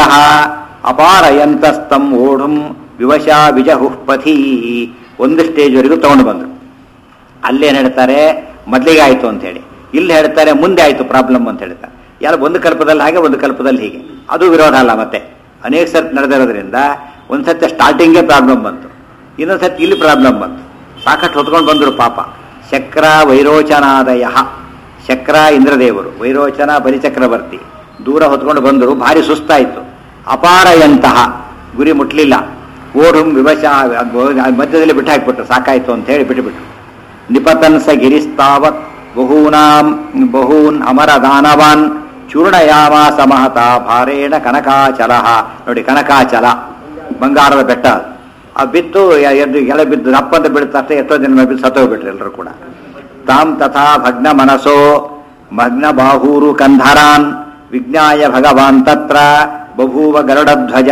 ಅಪಾರಯಂತಸ್ತಂ ಓಢುಂ ವಿವಶಾ ವಿಜಹುಃ ಪಥಿ ಒಂದು ಸ್ಟೇಜ್ವರೆಗೂ ತಗೊಂಡು ಬಂದರು ಅಲ್ಲೇನು ಹೇಳ್ತಾರೆ ಮೊದಲಿಗೆ ಆಯಿತು ಅಂತ ಹೇಳಿ ಇಲ್ಲಿ ಹೇಳ್ತಾರೆ ಮುಂದೆ ಆಯಿತು ಪ್ರಾಬ್ಲಮ್ ಅಂತ ಹೇಳ್ತಾರೆ ಯಾರು ಒಂದು ಕಲ್ಪದಲ್ಲಿ ಹಾಗೆ ಒಂದು ಕಲ್ಪದಲ್ಲಿ ಹೀಗೆ ಅದು ವಿರೋಧ ಅಲ್ಲ ಮತ್ತೆ ಅನೇಕ ಸರ್ತಿ ನಡೆದಿರೋದ್ರಿಂದ ಒಂದು ಸತಿ ಸ್ಟಾರ್ಟಿಂಗೇ ಪ್ರಾಬ್ಲಮ್ ಬಂತು ಇನ್ನೊಂದು ಸತಿ ಇಲ್ಲಿ ಪ್ರಾಬ್ಲಮ್ ಬಂತು ಸಾಕಷ್ಟು ಹೊತ್ಕೊಂಡು ಬಂದರು ಪಾಪ ಶಕ್ರ ವೈರೋಚನಾದಯ ಶಕ್ರ ಇಂದ್ರದೇವರು ವೈರೋಚನ ಬಲಿಚಕ್ರವರ್ತಿ ದೂರ ಹೊತ್ಕೊಂಡು ಬಂದರು ಭಾರಿ ಸುಸ್ತಾಯಿತು ಅಪಾರಯಂತಹ ಗುರಿ ಮುಟ್ಲಿಲ್ಲ ಓಡುಂ ವಿವಶ ಮಧ್ಯದಲ್ಲಿ ಬಿಟ್ಟು ಹಾಕ್ಬಿಟ್ರು ಸಾಕಾಯ್ತು ಅಂತ ಹೇಳಿ ಬಿಟ್ಟುಬಿಟ್ರು ನಿಪತನ್ ಸ ಗಿರಿಸ್ತಾವತ್ ಬಹೂನಾಂ ಬಹೂನ್ ಅಮರ ದಾನವಾನ್ ಚೂರ್ಣಯಾಮ ಸಮಹತ ಭಾರೇಣ ಕನಕಾಚಲ ನೋಡಿ ಕನಕಾಚಲ ಬಂಗಾರದ ಬೆಟ್ಟ ಅದು. ಆ ಬಿತ್ತು ಯ- ಎದ್ದು ಎಲೆ ಬಿದ್ದು ದಪ್ಪಂತ ಬೀಳುತ್ತೆ ಎಷ್ಟೋ ಜನ ಮೇಲೆ ಬಿದ್ದು ಸತ್ತೋಗ್ಬಿಟ್ರು ಎಲ್ಲರೂ ಕೂಡ ತಾಮ್ ತಥಾ ಭಗ್ನ ಮನಸೋ ಭಗ್ನ ಬಾಹೂರು ಕಂಧರಾನ್ ವಿಜ್ಞಾಯ ಭಗವಾನ್ ತತ್ರ ಬಭೂವ ಗರುಡಧ್ವಜ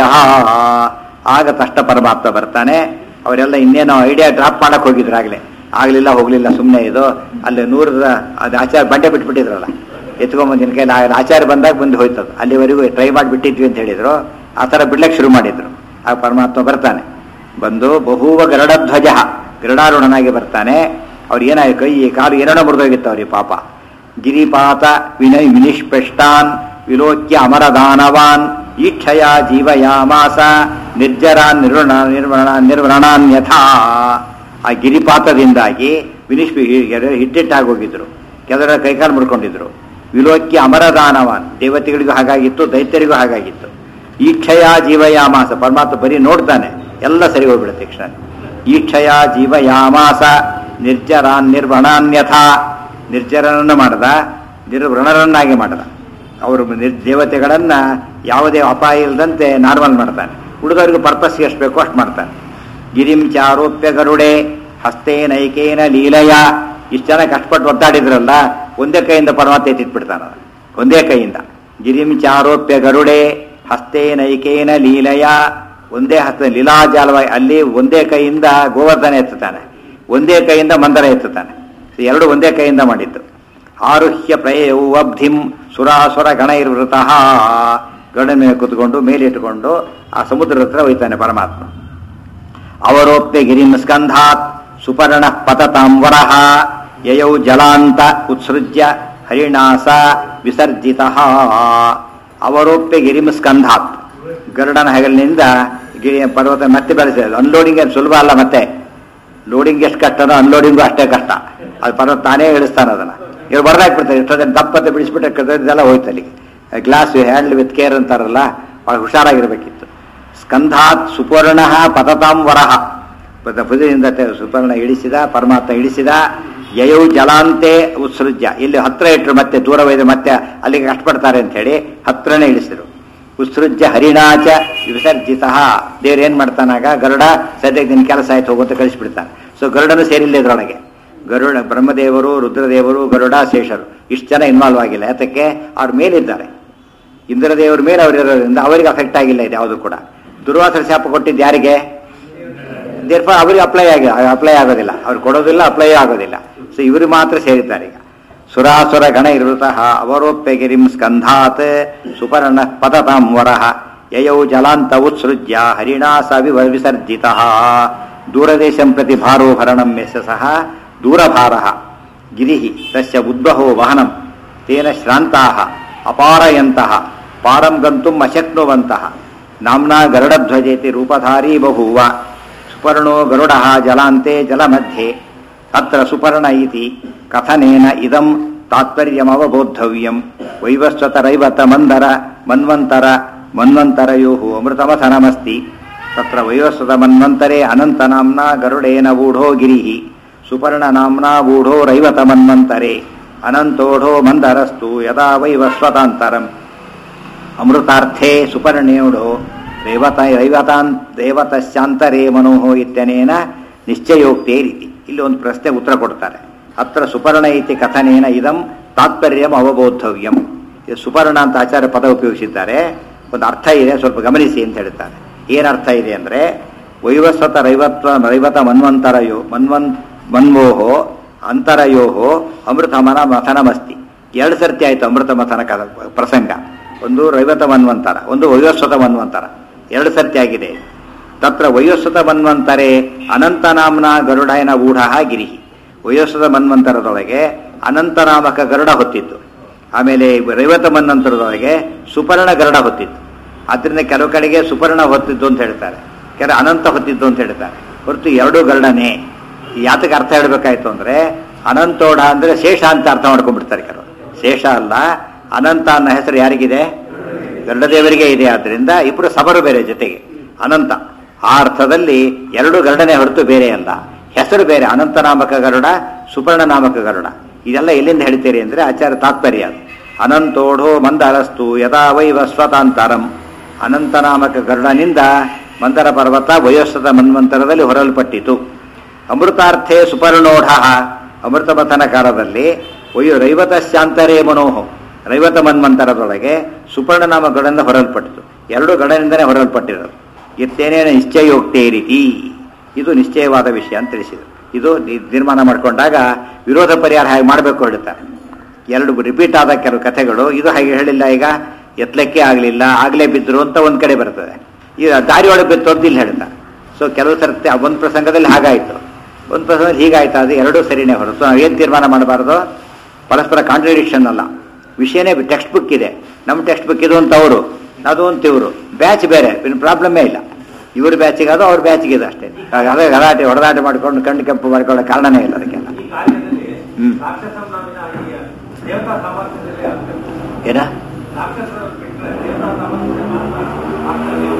ಆಗ ತಷ್ಟ ಪರಮಾತ್ಮ ಬರ್ತಾನೆ ಅವರೆಲ್ಲ ಇನ್ನೇನೋ ಐಡಿಯಾ ಡ್ರಾಪ್ ಮಾಡಕ್ ಹೋಗಿದ್ರು ಆಗ್ಲೇ ಆಗ್ಲಿಲ್ಲ ಹೋಗ್ಲಿಲ್ಲ ಸುಮ್ಮನೆ ಇದು ಅಲ್ಲಿ ನೂರದ ಅದು ಆಚಾರ ಬಂಡೆ ಬಿಟ್ಬಿಟ್ಟಿದ್ರಲ್ಲ ಎತ್ಕೊಂಬಂದಿನ ಕೈಲಿ ಆ ಆಚಾರ ಬಂದಾಗ ಬಂದು ಹೋಯ್ತದು ಅಲ್ಲಿವರೆಗೂ ಟ್ರೈ ಮಾಡಿಬಿಟ್ಟಿದ್ವಿ ಅಂತ ಹೇಳಿದ್ರು ಆ ಥರ ಬಿಡ್ಲಕ್ಕೆ ಶುರು ಮಾಡಿದ್ರು ಆ ಪರಮಾತ್ಮ ಬರ್ತಾನೆ ಬಂದು ಬಹುವ ಗರುಡಧ್ವಜ ಗರುಡಾರೂಢನಾಗಿ ಬರ್ತಾನೆ ಅವ್ರು ಏನಾಗಿ ಕೈ ಕಾಲು ಏನೇನೋ ಮುರಿದೋಗಿತ್ತು ಅವ್ರಿಗೆ ಪಾಪ ಗಿರಿಪಾತ ವಿನಯ್ ವಿನಿಷ್ಪೃಷ್ಟಾನ್ ವಿಲೋಕ್ಯ ಅಮರದಾನವಾನ್ ಈಕ್ಷಯ ಜೀವಯಾಮಾಸ ನಿರ್ಜರಾನ್ ನಿರ್ವಣ ನಿರ್ವಣ ನಿರ್ವಣಾನ್ಯಥಾ ಆ ಗಿರಿಪಾತದಿಂದಾಗಿ ವಿನಿಷ್ ಹಿಟ್ಟಿಟ್ಟಾಗಿ ಹೋಗಿದ್ರು ಕೆಲವರ ಕೈಕಾಲು ಮುಡ್ಕೊಂಡಿದ್ರು ವಿಲೋಕ್ಯ ಅಮರದಾನವಾನ್ ದೇವತೆಗಳಿಗೂ ಹಾಗಾಗಿತ್ತು ದೈತ್ಯರಿಗೂ ಹಾಗಾಗಿತ್ತು ಈಕ್ಷಯ ಜೀವಯಾಮಾಸ ಪರಮಾತ್ಮ ಬರೀ ನೋಡ್ತಾನೆ ಎಲ್ಲ ಸರಿ ಹೋಗ್ಬಿಡುತ್ತೆ ಕ್ಷಣ ಈಕ್ಷಯ ಜೀವಯಾಮಾಸ ನಿರ್ಜರಾನ್ ನಿರ್ವಣಾನ್ಯಥಾ ನಿರ್ಜರನನ್ನು ಮಾಡದ ನಿರ್ವೃಣರನ್ನಾಗಿ ಮಾಡದ ಅವರು ನಿರ್ ದೇವತೆಗಳನ್ನ ಯಾವುದೇ ಅಪಾಯ ಇಲ್ಲದಂತೆ ನಾರ್ಮಲ್ ಮಾಡ್ತಾನೆ ಉಳಿದವರಿಗೂ ಪರ್ಪಸ್ ಎಷ್ಟು ಬೇಕೋ ಅಷ್ಟು ಮಾಡ್ತಾನೆ ಗಿರಿಂ ಚಾರೋಪ್ಯ ಗರುಡೆ ಹಸ್ತೇನೈಕೇನ ಲೀಲಯ ಇಷ್ಟು ಜನ ಕಷ್ಟಪಟ್ಟು ಒದ್ದಾಡಿದ್ರಲ್ಲ ಒಂದೇ ಕೈಯಿಂದ ಪರಮಾತ್ಮ ಎತ್ತಿಟ್ಬಿಡ್ತಾನ ಒಂದೇ ಕೈಯಿಂದ ಗಿರಿಂ ಚಾರೋಪ್ಯ ಗರುಡೆ ಹಸ್ತೇನೈಕೇನ ಲೀಲಯ ಒಂದೇ ಹಸ್ತ ಲೀಲಾಜಾಲವಾಗಿ ಅಲ್ಲಿ ಒಂದೇ ಕೈಯಿಂದ ಗೋವರ್ಧನ ಎತ್ತುತ್ತಾನೆ ಒಂದೇ ಕೈಯಿಂದ ಮಂದರ ಎತ್ತುತ್ತಾನೆ ಎರಡು ಒಂದೇ ಕೈಯಿಂದ ಮಾಡಿದ್ದು ಆರುಹ್ಯ ಪ್ರಯವು ಅಬ್ಧಿಂ ಸುರಾಸುರ ಗಣೈರ್ವೃತಃ ಗರುಡನ ಮೇಲೆ ಕೂತ್ಕೊಂಡು ಮೇಲಿಟ್ಟುಕೊಂಡು ಆ ಸಮುದ್ರದ ಹತ್ರ ಒಯ್ತಾನೆ ಪರಮಾತ್ಮ ಅವರೋಪ್ಯ ಗಿರಿಂ ಸ್ಕಂಧಾತ್ ಸುಪರ್ಣ ಪತತಾಂವರ ಯಯೌ ಜಲಾಂತ ಉತ್ಸೃಜ್ಯ ಹರಿಣಾಸ ವಿಸರ್ಜಿತ ಅವರೋಪ್ಯ ಗಿರಿಂ ಸ್ಕಂಧಾತ್ ಗರುಡನ ಹೆಗಲಿನಿಂದ ಗಿರಿ ಪರ್ವತ ಮತ್ತೆ ಬೆಳೆಸಿದೆ ಅನ್ಲೋಡಿಂಗ್ ಏನು ಸುಲಭ ಅಲ್ಲ ಮತ್ತೆ ಲೋಡಿಂಗ್ ಎಷ್ಟು ಕಷ್ಟನೋ ಅನ್ಲೋಡಿಂಗು ಅಷ್ಟೇ ಕಷ್ಟ ಅದು ಪರ್ವತ ತಾನೇ ಇಳಿಸ್ತಾನೆ ಅದನ್ನ ಇವ್ರು ಬರ್ದಾಕ್ಬಿಡ್ತಾರೆ ಎಷ್ಟೊಂದು ದಪ್ಪತ್ತೆ ಬಿಡಿಸ್ಬಿಟ್ಟು ಇದೆಲ್ಲ ಹೋಯ್ತು ಅಲ್ಲಿಗೆ ಗ್ಲಾಸ್ ಹ್ಯಾಂಡ್ಲ್ ವಿತ್ ಕೇರ್ ಅಂತಾರಲ್ಲ ಭಾಳ ಹುಷಾರಾಗಿರ್ಬೇಕಿತ್ತು ಸ್ಕಂಧಾತ್ ಸುಪರ್ಣ ಪತತಾಂ ವರಹ ಪದ- ಪುದದಿಂದ ತೆ- ಸುಪರ್ಣ ಇಳಿಸಿದ ಪರಮಾತ್ಮ ಇಳಿಸಿದ ಯಯೌ ಜಲಾಂತೆ ಉತ್ಸೃಜ್ಯ ಇಲ್ಲಿ ಹತ್ರ ಇಟ್ಟರು ಮತ್ತೆ ದೂರ ಒಯ್ದು ಮತ್ತೆ ಅಲ್ಲಿಗೆ ಕಷ್ಟಪಡ್ತಾರೆ ಅಂತ ಹೇಳಿ ಹತ್ರನೇ ಇಳಿಸಿದ್ರು ಉತ್ಸೃಜ್ಯ ಹರಿಣಾಚ ವಿಸರ್ಜಿತ ದೇವ್ರು ಏನ್ ಮಾಡ್ತಾನಾಗ ಗರುಡ ಸದ್ಯಕ್ಕೆ ನಿನ್ ಕೆಲಸ ಆಯ್ತು ಹೋಗುವಂತ ಕಳಿಸ್ಬಿಡ್ತಾನೆ ಸೊ ಗರುಡನು ಸೇರಿಲ್ಲ ಇದ್ರೊಳಗೆ ಗರುಡ ಬ್ರಹ್ಮದೇವರು ರುದ್ರದೇವರು ಗರುಡ ಶೇಷರು ಇಷ್ಟು ಜನ ಇನ್ವಾಲ್ವ್ ಆಗಿಲ್ಲ ಯಾತಕ್ಕೆ ಅವ್ರ ಮೇಲಿದ್ದಾರೆ ಇಂದ್ರದೇವ್ರ ಮೇಲೆ ಅವ್ರು ಇರೋದ್ರಿಂದ ಅವರಿಗೆ ಅಫೆಕ್ಟ್ ಆಗಿಲ್ಲ ಇದು ಯಾವುದು ಕೂಡ ದುರ್ವಾಸರ ಶಾಪ ಕೊಟ್ಟಿದ್ದು ಯಾರಿಗೆ ದೇರ್ಫಾರ್ ಅವರಿಗೆ ಅಪ್ಲೈ ಆಗಿ ಅಪ್ಲೈ ಆಗೋದಿಲ್ಲ ಅವ್ರು ಕೊಡೋದಿಲ್ಲ ಅಪ್ಲೈ ಆಗೋದಿಲ್ಲ ಸೊ ಇವರು ಮಾತ್ರ ಸೇರಿದ್ದಾರೆ ಈಗ ಸುರಾಸುರ ಗಣ ಇರುತಃ ಅವರೋಪ್ಯಗಿರಿಂ ಸ್ಕಂಧಾತ್ ಸುಪರ್ಣ ಪತತಾಂ ವರಹ ಯಯೌ ಜಲಾಂತ ಉತ್ಸೃಜ್ಯ ಹರಿಣಾ ಸವಿ ವಿಸರ್ಜಿತ ದೂರದೇಶಂ ಪ್ರತಿ ಭಾರೋ ಭರಣಂ ಯಶ ಸಹ ದೂರಭಾರ ಗಿರಿ ತಸ್ಯ ಉದ್ಬಹೋ ವಹನಂ ತೇನ ಶ್ರಾಂತಾಃ ಅಪಾರಯಂತಹ ಪಾರಂ ಗಂತುಂ ಅಶಕ್ನುವಂತಹ ನಾಮ್ನಾ ಗರುಡಧ್ವಜೇತಿ ರೂಪಧಾರಿ ಬಭೂವ ಸುಪರ್ಣೋ ಗರುಡ ಜಲಾಂತೆ ಜಲಮಧ್ಯೆ ಅತ್ರ ಸುಪರ್ಣ ಇತಿ ಕಥನೇನ ಇದಂ ತಾತ್ಪರ್ಯಮವಬೋದ್ಧವ್ಯಂ ವೈವಸ್ವತರೈವತ ಮಂದರ ಮನ್ವಂತರ ಮನ್ವಂತರಯೋ ಅಮೃತಮಥನಮಸ್ತಿ ತತ್ರ ವೈವಸ್ವತ ಮನ್ವಂತರೆ ಅನಂತನಾಮ್ನಾ ಗರುಡೇನ ವೂಢೋ ಗಿರಿಃ ಸುಪರ್ಣನಾಮ್ನಾ ವೂಢೋ ರೈವತ ಮನ್ವಂತರೆ ಅನಂತೋಢೋ ಮಂದರಸ್ತು ಯದಾ ವೈವಸ್ವತಾಂತರಂ ಅಮೃತಾರ್ಥೇ ಸುಪರ್ಣೇಢೋ ರೇವತ ರೈವತಾನ್ ದೇವತಶ್ಚಾಂತರೇ ಮನೋಹ ಇತ್ಯನೇನ ನಿಶ್ಚಯೋಕ್ತೇ ರೀತಿ ಇಲ್ಲಿ ಒಂದು ಪ್ರಶ್ನೆ ಉತ್ತರ ಕೊಡ್ತಾರೆ ಅತ್ರ ಸುಪರ್ಣ ಇತಿ ಕಥನೇನ ಇದಂ ತಾತ್ಪರ್ಯಂ ಅವಬೋಧವ್ಯಂ ಇದು ಸುಪರ್ಣ ಅಂತ ಆಚಾರ್ಯ ಪದ ಉಪಯೋಗಿಸಿದ್ದಾರೆ ಒಂದು ಅರ್ಥ ಇದೆ ಸ್ವಲ್ಪ ಗಮನಿಸಿ ಅಂತ ಹೇಳ್ತಾರೆ ಏನ್ ಅರ್ಥ ಇದೆ ಅಂದ್ರೆ ವೈವಸ್ವತ ರೈವತ್ವ ರೈವತ ಮನ್ವಂತರಯೋ ಮನ್ವನ್ ಮನ್ವೋಹೋ ಅಂತರಯೋಹೋ ಅಮೃತ ಮನ ಮಥನಮಸ್ತಿ ಎರಡು ಸರ್ತಿ ಆಯ್ತು ಅಮೃತ ಮಥನ ಕದ ಪ್ರಸಂಗ ಒಂದು ರೈವತ ಮನ್ವಂತರ ಒಂದು ವೈವಸ್ವತ ಮನ್ವಂತರ ಎರಡು ಸರ್ತಿ ಆಗಿದೆ ತತ್ರ ವೈವಸ್ವತ ಮನ್ವಂತರೆ ಅನಂತನಾಮ್ನ ಗರುಡಾಯನ ಊಢ ಗಿರಿ ವೈವಸ್ವತ ಮನ್ವಂತರದೊಳಗೆ ಅನಂತನಾಮಕ ಗರುಡ ಹೊತ್ತಿತ್ತು ಆಮೇಲೆ ರೈವತ ಮನ್ವಂತರದೊಳಗೆ ಸುಪರ್ಣ ಗರುಡ ಹೊತ್ತಿತ್ತು ಆದ್ರಿಂದ ಕೆಲವು ಕಡೆಗೆ ಸುಪರ್ಣ ಹೊತ್ತಿದ್ದು ಅಂತ ಹೇಳ್ತಾರೆ ಕೆಲ ಅನಂತ ಹೊತ್ತಿದ್ದು ಅಂತ ಹೇಳ್ತಾರೆ ಹೊರತು ಎರಡು ಗರುಡನೇ ಯಾತಕ್ಕೆ ಅರ್ಥ ಹೇಳ್ಬೇಕಾಯ್ತು ಅಂದ್ರೆ ಅನಂತೋಢ ಅಂದ್ರೆ ಶೇಷ ಅಂತ ಅರ್ಥ ಮಾಡ್ಕೊಂಡ್ಬಿಡ್ತಾರೆ ಕೆಲವರು ಶೇಷ ಅಲ್ಲ ಅನಂತ ಅನ್ನೋ ಹೆಸರು ಯಾರಿಗಿದೆ ಗರುಡದೇವರಿಗೆ ಇದೆ ಆದ್ರಿಂದ ಇಬ್ಬರು ಸಬರು ಬೇರೆ ಜೊತೆಗೆ ಅನಂತ ಆ ಅರ್ಥದಲ್ಲಿ ಎರಡು ಗರುಡನೇ ಹೊರತು ಬೇರೆ ಅಲ್ಲ ಹೆಸರು ಬೇರೆ ಅನಂತ ನಾಮಕ ಗರುಡ ಸುಪರ್ಣ ನಾಮಕ ಗರುಡ ಇದೆಲ್ಲ ಎಲ್ಲಿಂದ ಹೇಳ್ತೀರಿ ಅಂದ್ರೆ ಆಚಾರ್ಯ ತಾತ್ಪರ್ಯ ಅದು ಅನಂತೋಢೋ ಮಂದರಸ್ತು ಯದಾ ವೈವ ಸ್ವತಾಂತರಂ ಅನಂತ ನಾಮಕ ಗರುಡನಿಂದ ಮಂದರ ಪರ್ವತ ವಯೋಸ್ವತ ಮನ್ವಂತರದಲ್ಲಿ ಹೊರಲ್ಪಟ್ಟಿತು ಅಮೃತಾರ್ಥೇ ಸುಪರ್ಣೋಢ ಅಮೃತ ಮಥನ ಕಾಲದಲ್ಲಿ ವಯು ರೈವತಶ್ಚಾಂತರೇ ಮನೋಹ ರೈವತ ಮನ್ವಂತರದೊಳಗೆ ಸುಪರ್ಣ ನಾಮ ಗಡದಿಂದ ಹೊರಲ್ಪಟ್ಟಿತು ಎರಡು ಗಡನಿಂದನೇ ಹೊರಲ್ಪಟ್ಟಿರೋದು ಇತ್ತೇನೇನ ನಿಶ್ಚಯೋಕ್ತೇ ರೀತಿ ಇದು ನಿಶ್ಚಯವಾದ ವಿಷಯ ಅಂತ ತಿಳಿಸಿದರು ಇದು ನಿ- ತೀರ್ಮಾನ ಮಾಡಿಕೊಂಡಾಗ ವಿರೋಧ ಪರಿಹಾರ ಹೇಗೆ ಮಾಡಬೇಕು ಹೇಳ್ತಾರೆ ಎರಡು ರಿಪೀಟ್ ಆದ ಕೆಲವು ಕಥೆಗಳು ಇದು ಹಾಗೆ ಹೇಳಿಲ್ಲ ಈಗ ಎತ್ತಲಕ್ಕೆ ಆಗಲಿಲ್ಲ ಆಗಲೇ ಬಿದ್ದರು ಅಂತ ಒಂದು ಕಡೆ ಬರ್ತದೆ ಈಗ ದಾರಿ ಒಳಗೆ ಬಿತ್ತು ಅಂತ ಇಲ್ಲಿ ಹೇಳ್ತಾರೆ ಸೊ ಕೆಲವು ಸರ್ತಿ ಆ ಒಂದು ಪ್ರಸಂಗದಲ್ಲಿ ಹಾಗಾಯಿತು ಒಂದು ಪ್ರಸಂಗದಲ್ಲಿ ಹೀಗಾಯ್ತು ಅದು ಎರಡೂ ಸರಿನೇ ಹೊರತು ನಾವು ಏನು ತೀರ್ಮಾನ ಮಾಡಬಾರ್ದು ಪರಸ್ಪರ ಕಾಂಟ್ರಡಿಕ್ಷನ್ ಅಲ್ಲ ವಿಷಯನೇ ಟೆಕ್ಸ್ಟ್ ಬುಕ್ ಇದೆ ನಮ್ಮ ಟೆಕ್ಸ್ಟ್ ಬುಕ್ ಇದು ಅಂತ ಅವರು ಅದು ಅಂತ ಇವರು ಬ್ಯಾಚ್ ಬೇರೆ ಪ್ರಾಬ್ಲಮ್ಮೇ ಇಲ್ಲ ಇವ್ರ ಬ್ಯಾಚಿಗೆ ಅದು ಅವ್ರ ಬ್ಯಾಚಿಗೆ ಇದು ಅಷ್ಟೇ ಅದೇ ಗಲಾಟೆ ಹೊಡೆದಾಟ ಮಾಡ್ಕೊಂಡು ಕಣ್ಣು ಕೆಂಪು ಮಾಡ್ಕೊಳ್ಳೋ ಕಾರಣನೇ ಇಲ್ಲ ಅದಕ್ಕೆಲ್ಲ ಈ ಕಾಲದಲ್ಲಿ ಹ್ಮ್. ರಾಕ್ಷಸ ನಾಮಿನ ಈ ದೇವತಾ ಸಾಮರ್ಥ್ಯದಲ್ಲಿ ಆಗ್ತದೆ. ಏನ ರಾಕ್ಷಸರು ಬಿಟ್ರೆ ದೇವತಾ ಸಾಮರ್ಥ್ಯ ಮಾತ್ರ ಆಗ್ತದೆ.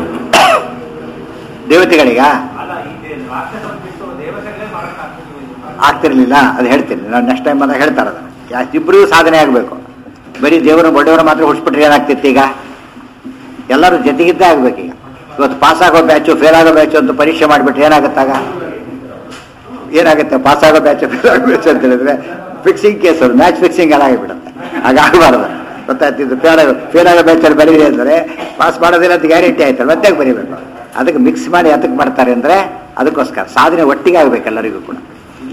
ದೇವತೆಗಳಿಗ ಅಲ್ಲ ಈ ದೇ- ರಾಕ್ಷಸರು ಬಿಟ್ಟು ದೇವತೆಗಳೇ ಮಾಡಕ್ಕಾಗ್ತದೆ ಇದು. ಆಗ್ತಿರ್ಲಿಲ್ಲ ಅದು ಹೇಳ್ತೀನಿ ನಾನು ನೆಕ್ಸ್ಟ್ ಟೈಮ್ ಬಂದಾಗ ಹೇಳ್ತಾರೆ ಅದನ್ನ ಯಾ- ಇಬ್ರಿಗೂ ಸಾಧನೆ ಆಗಬೇಕು ಬರೀ ದೇವರ ಬಡವರ ಮಾತ್ರ ಹುಡ್ಸ್ಬಿಟ್ರೆ ಏನಾಗ್ತಿತ್ತು ಈಗ ಎಲ್ಲರೂ ಜೊತೆಗಿದ್ದೇ ಆಗ್ಬೇಕೀಗ ಇವತ್ತು ಪಾಸ್ ಆಗೋ ಬ್ಯಾಚು ಫೇಲ್ ಆಗೋ ಬ್ಯಾಚು ಅಂತ ಪರೀಕ್ಷೆ ಮಾಡಿಬಿಟ್ರೆ ಏನಾಗುತ್ತಾಗ ಏನಾಗುತ್ತೆ ಪಾಸ್ ಆಗೋ ಬ್ಯಾಚು ಫೇಲ್ ಆಗೋ ಬ್ಯಾಚು ಅಂತ ಹೇಳಿದ್ರೆ ಫಿಕ್ಸಿಂಗ್ ಕೇಸ್ ಅದು ಮ್ಯಾಚ್ ಫಿಕ್ಸಿಂಗ್ ಎಲ್ಲ ಆಗಿಬಿಡುತ್ತೆ ಹಾಗಾಗಬಾರ್ದು ಗೊತ್ತಾಗ್ತಿದ್ದು ಫೇಲ್ ಆಗೋ ಫೇಲ್ ಆಗೋ ಬ್ಯಾಚಲ್ಲಿ ಬರೀರಿ ಅಂದರೆ ಪಾಸ್ ಮಾಡೋದಿಲ್ಲ ಅಂತ ಗ್ಯಾರಂಟಿ ಆಯ್ತಲ್ಲ ಮತ್ತೆ ಬರೀಬೇಕು ಅದಕ್ಕೆ ಮಿಕ್ಸ್ ಮಾಡಿ ಅದಕ್ಕೆ ಮಾಡ್ತಾರೆ ಅಂದರೆ ಅದಕ್ಕೋಸ್ಕರ ಸಾಧನೆ ಒಟ್ಟಿಗೆ ಆಗ್ಬೇಕು ಎಲ್ಲರಿಗೂ ಕೂಡ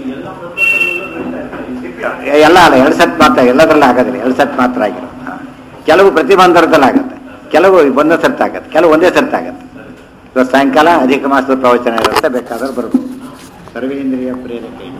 ಎಲ್ಲ ಅಲ್ಲ ಎರಡು ಸತ್ ಮಾತ್ರ ಎಲ್ಲದರಲ್ಲೂ ಆಗೋದಿಲ್ಲ ಎರಡು ಸತ್ ಮಾತ್ರ ಆಗಿರೋ ಹಾ. ಕೆಲವು ಪ್ರತಿಬಂಧರದಲ್ಲಿ ಆಗುತ್ತೆ ಕೆಲವು ಒಂದೇ ಸರ್ತಿ ಆಗುತ್ತೆ ಕೆಲವು ಒಂದೇ ಸರ್ತಿ ಆಗುತ್ತೆ ಇವತ್ತು ಸಾಯಂಕಾಲ ಅಧಿಕ ಮಾಸದ ಪ್ರವಚನ ಇರುತ್ತೆ ಬೇಕಾದ್ರೆ ಬರ್ಬೋದು ಸರ್ವೇಂದ್ರಿಯ ಪ್ರೇರಕ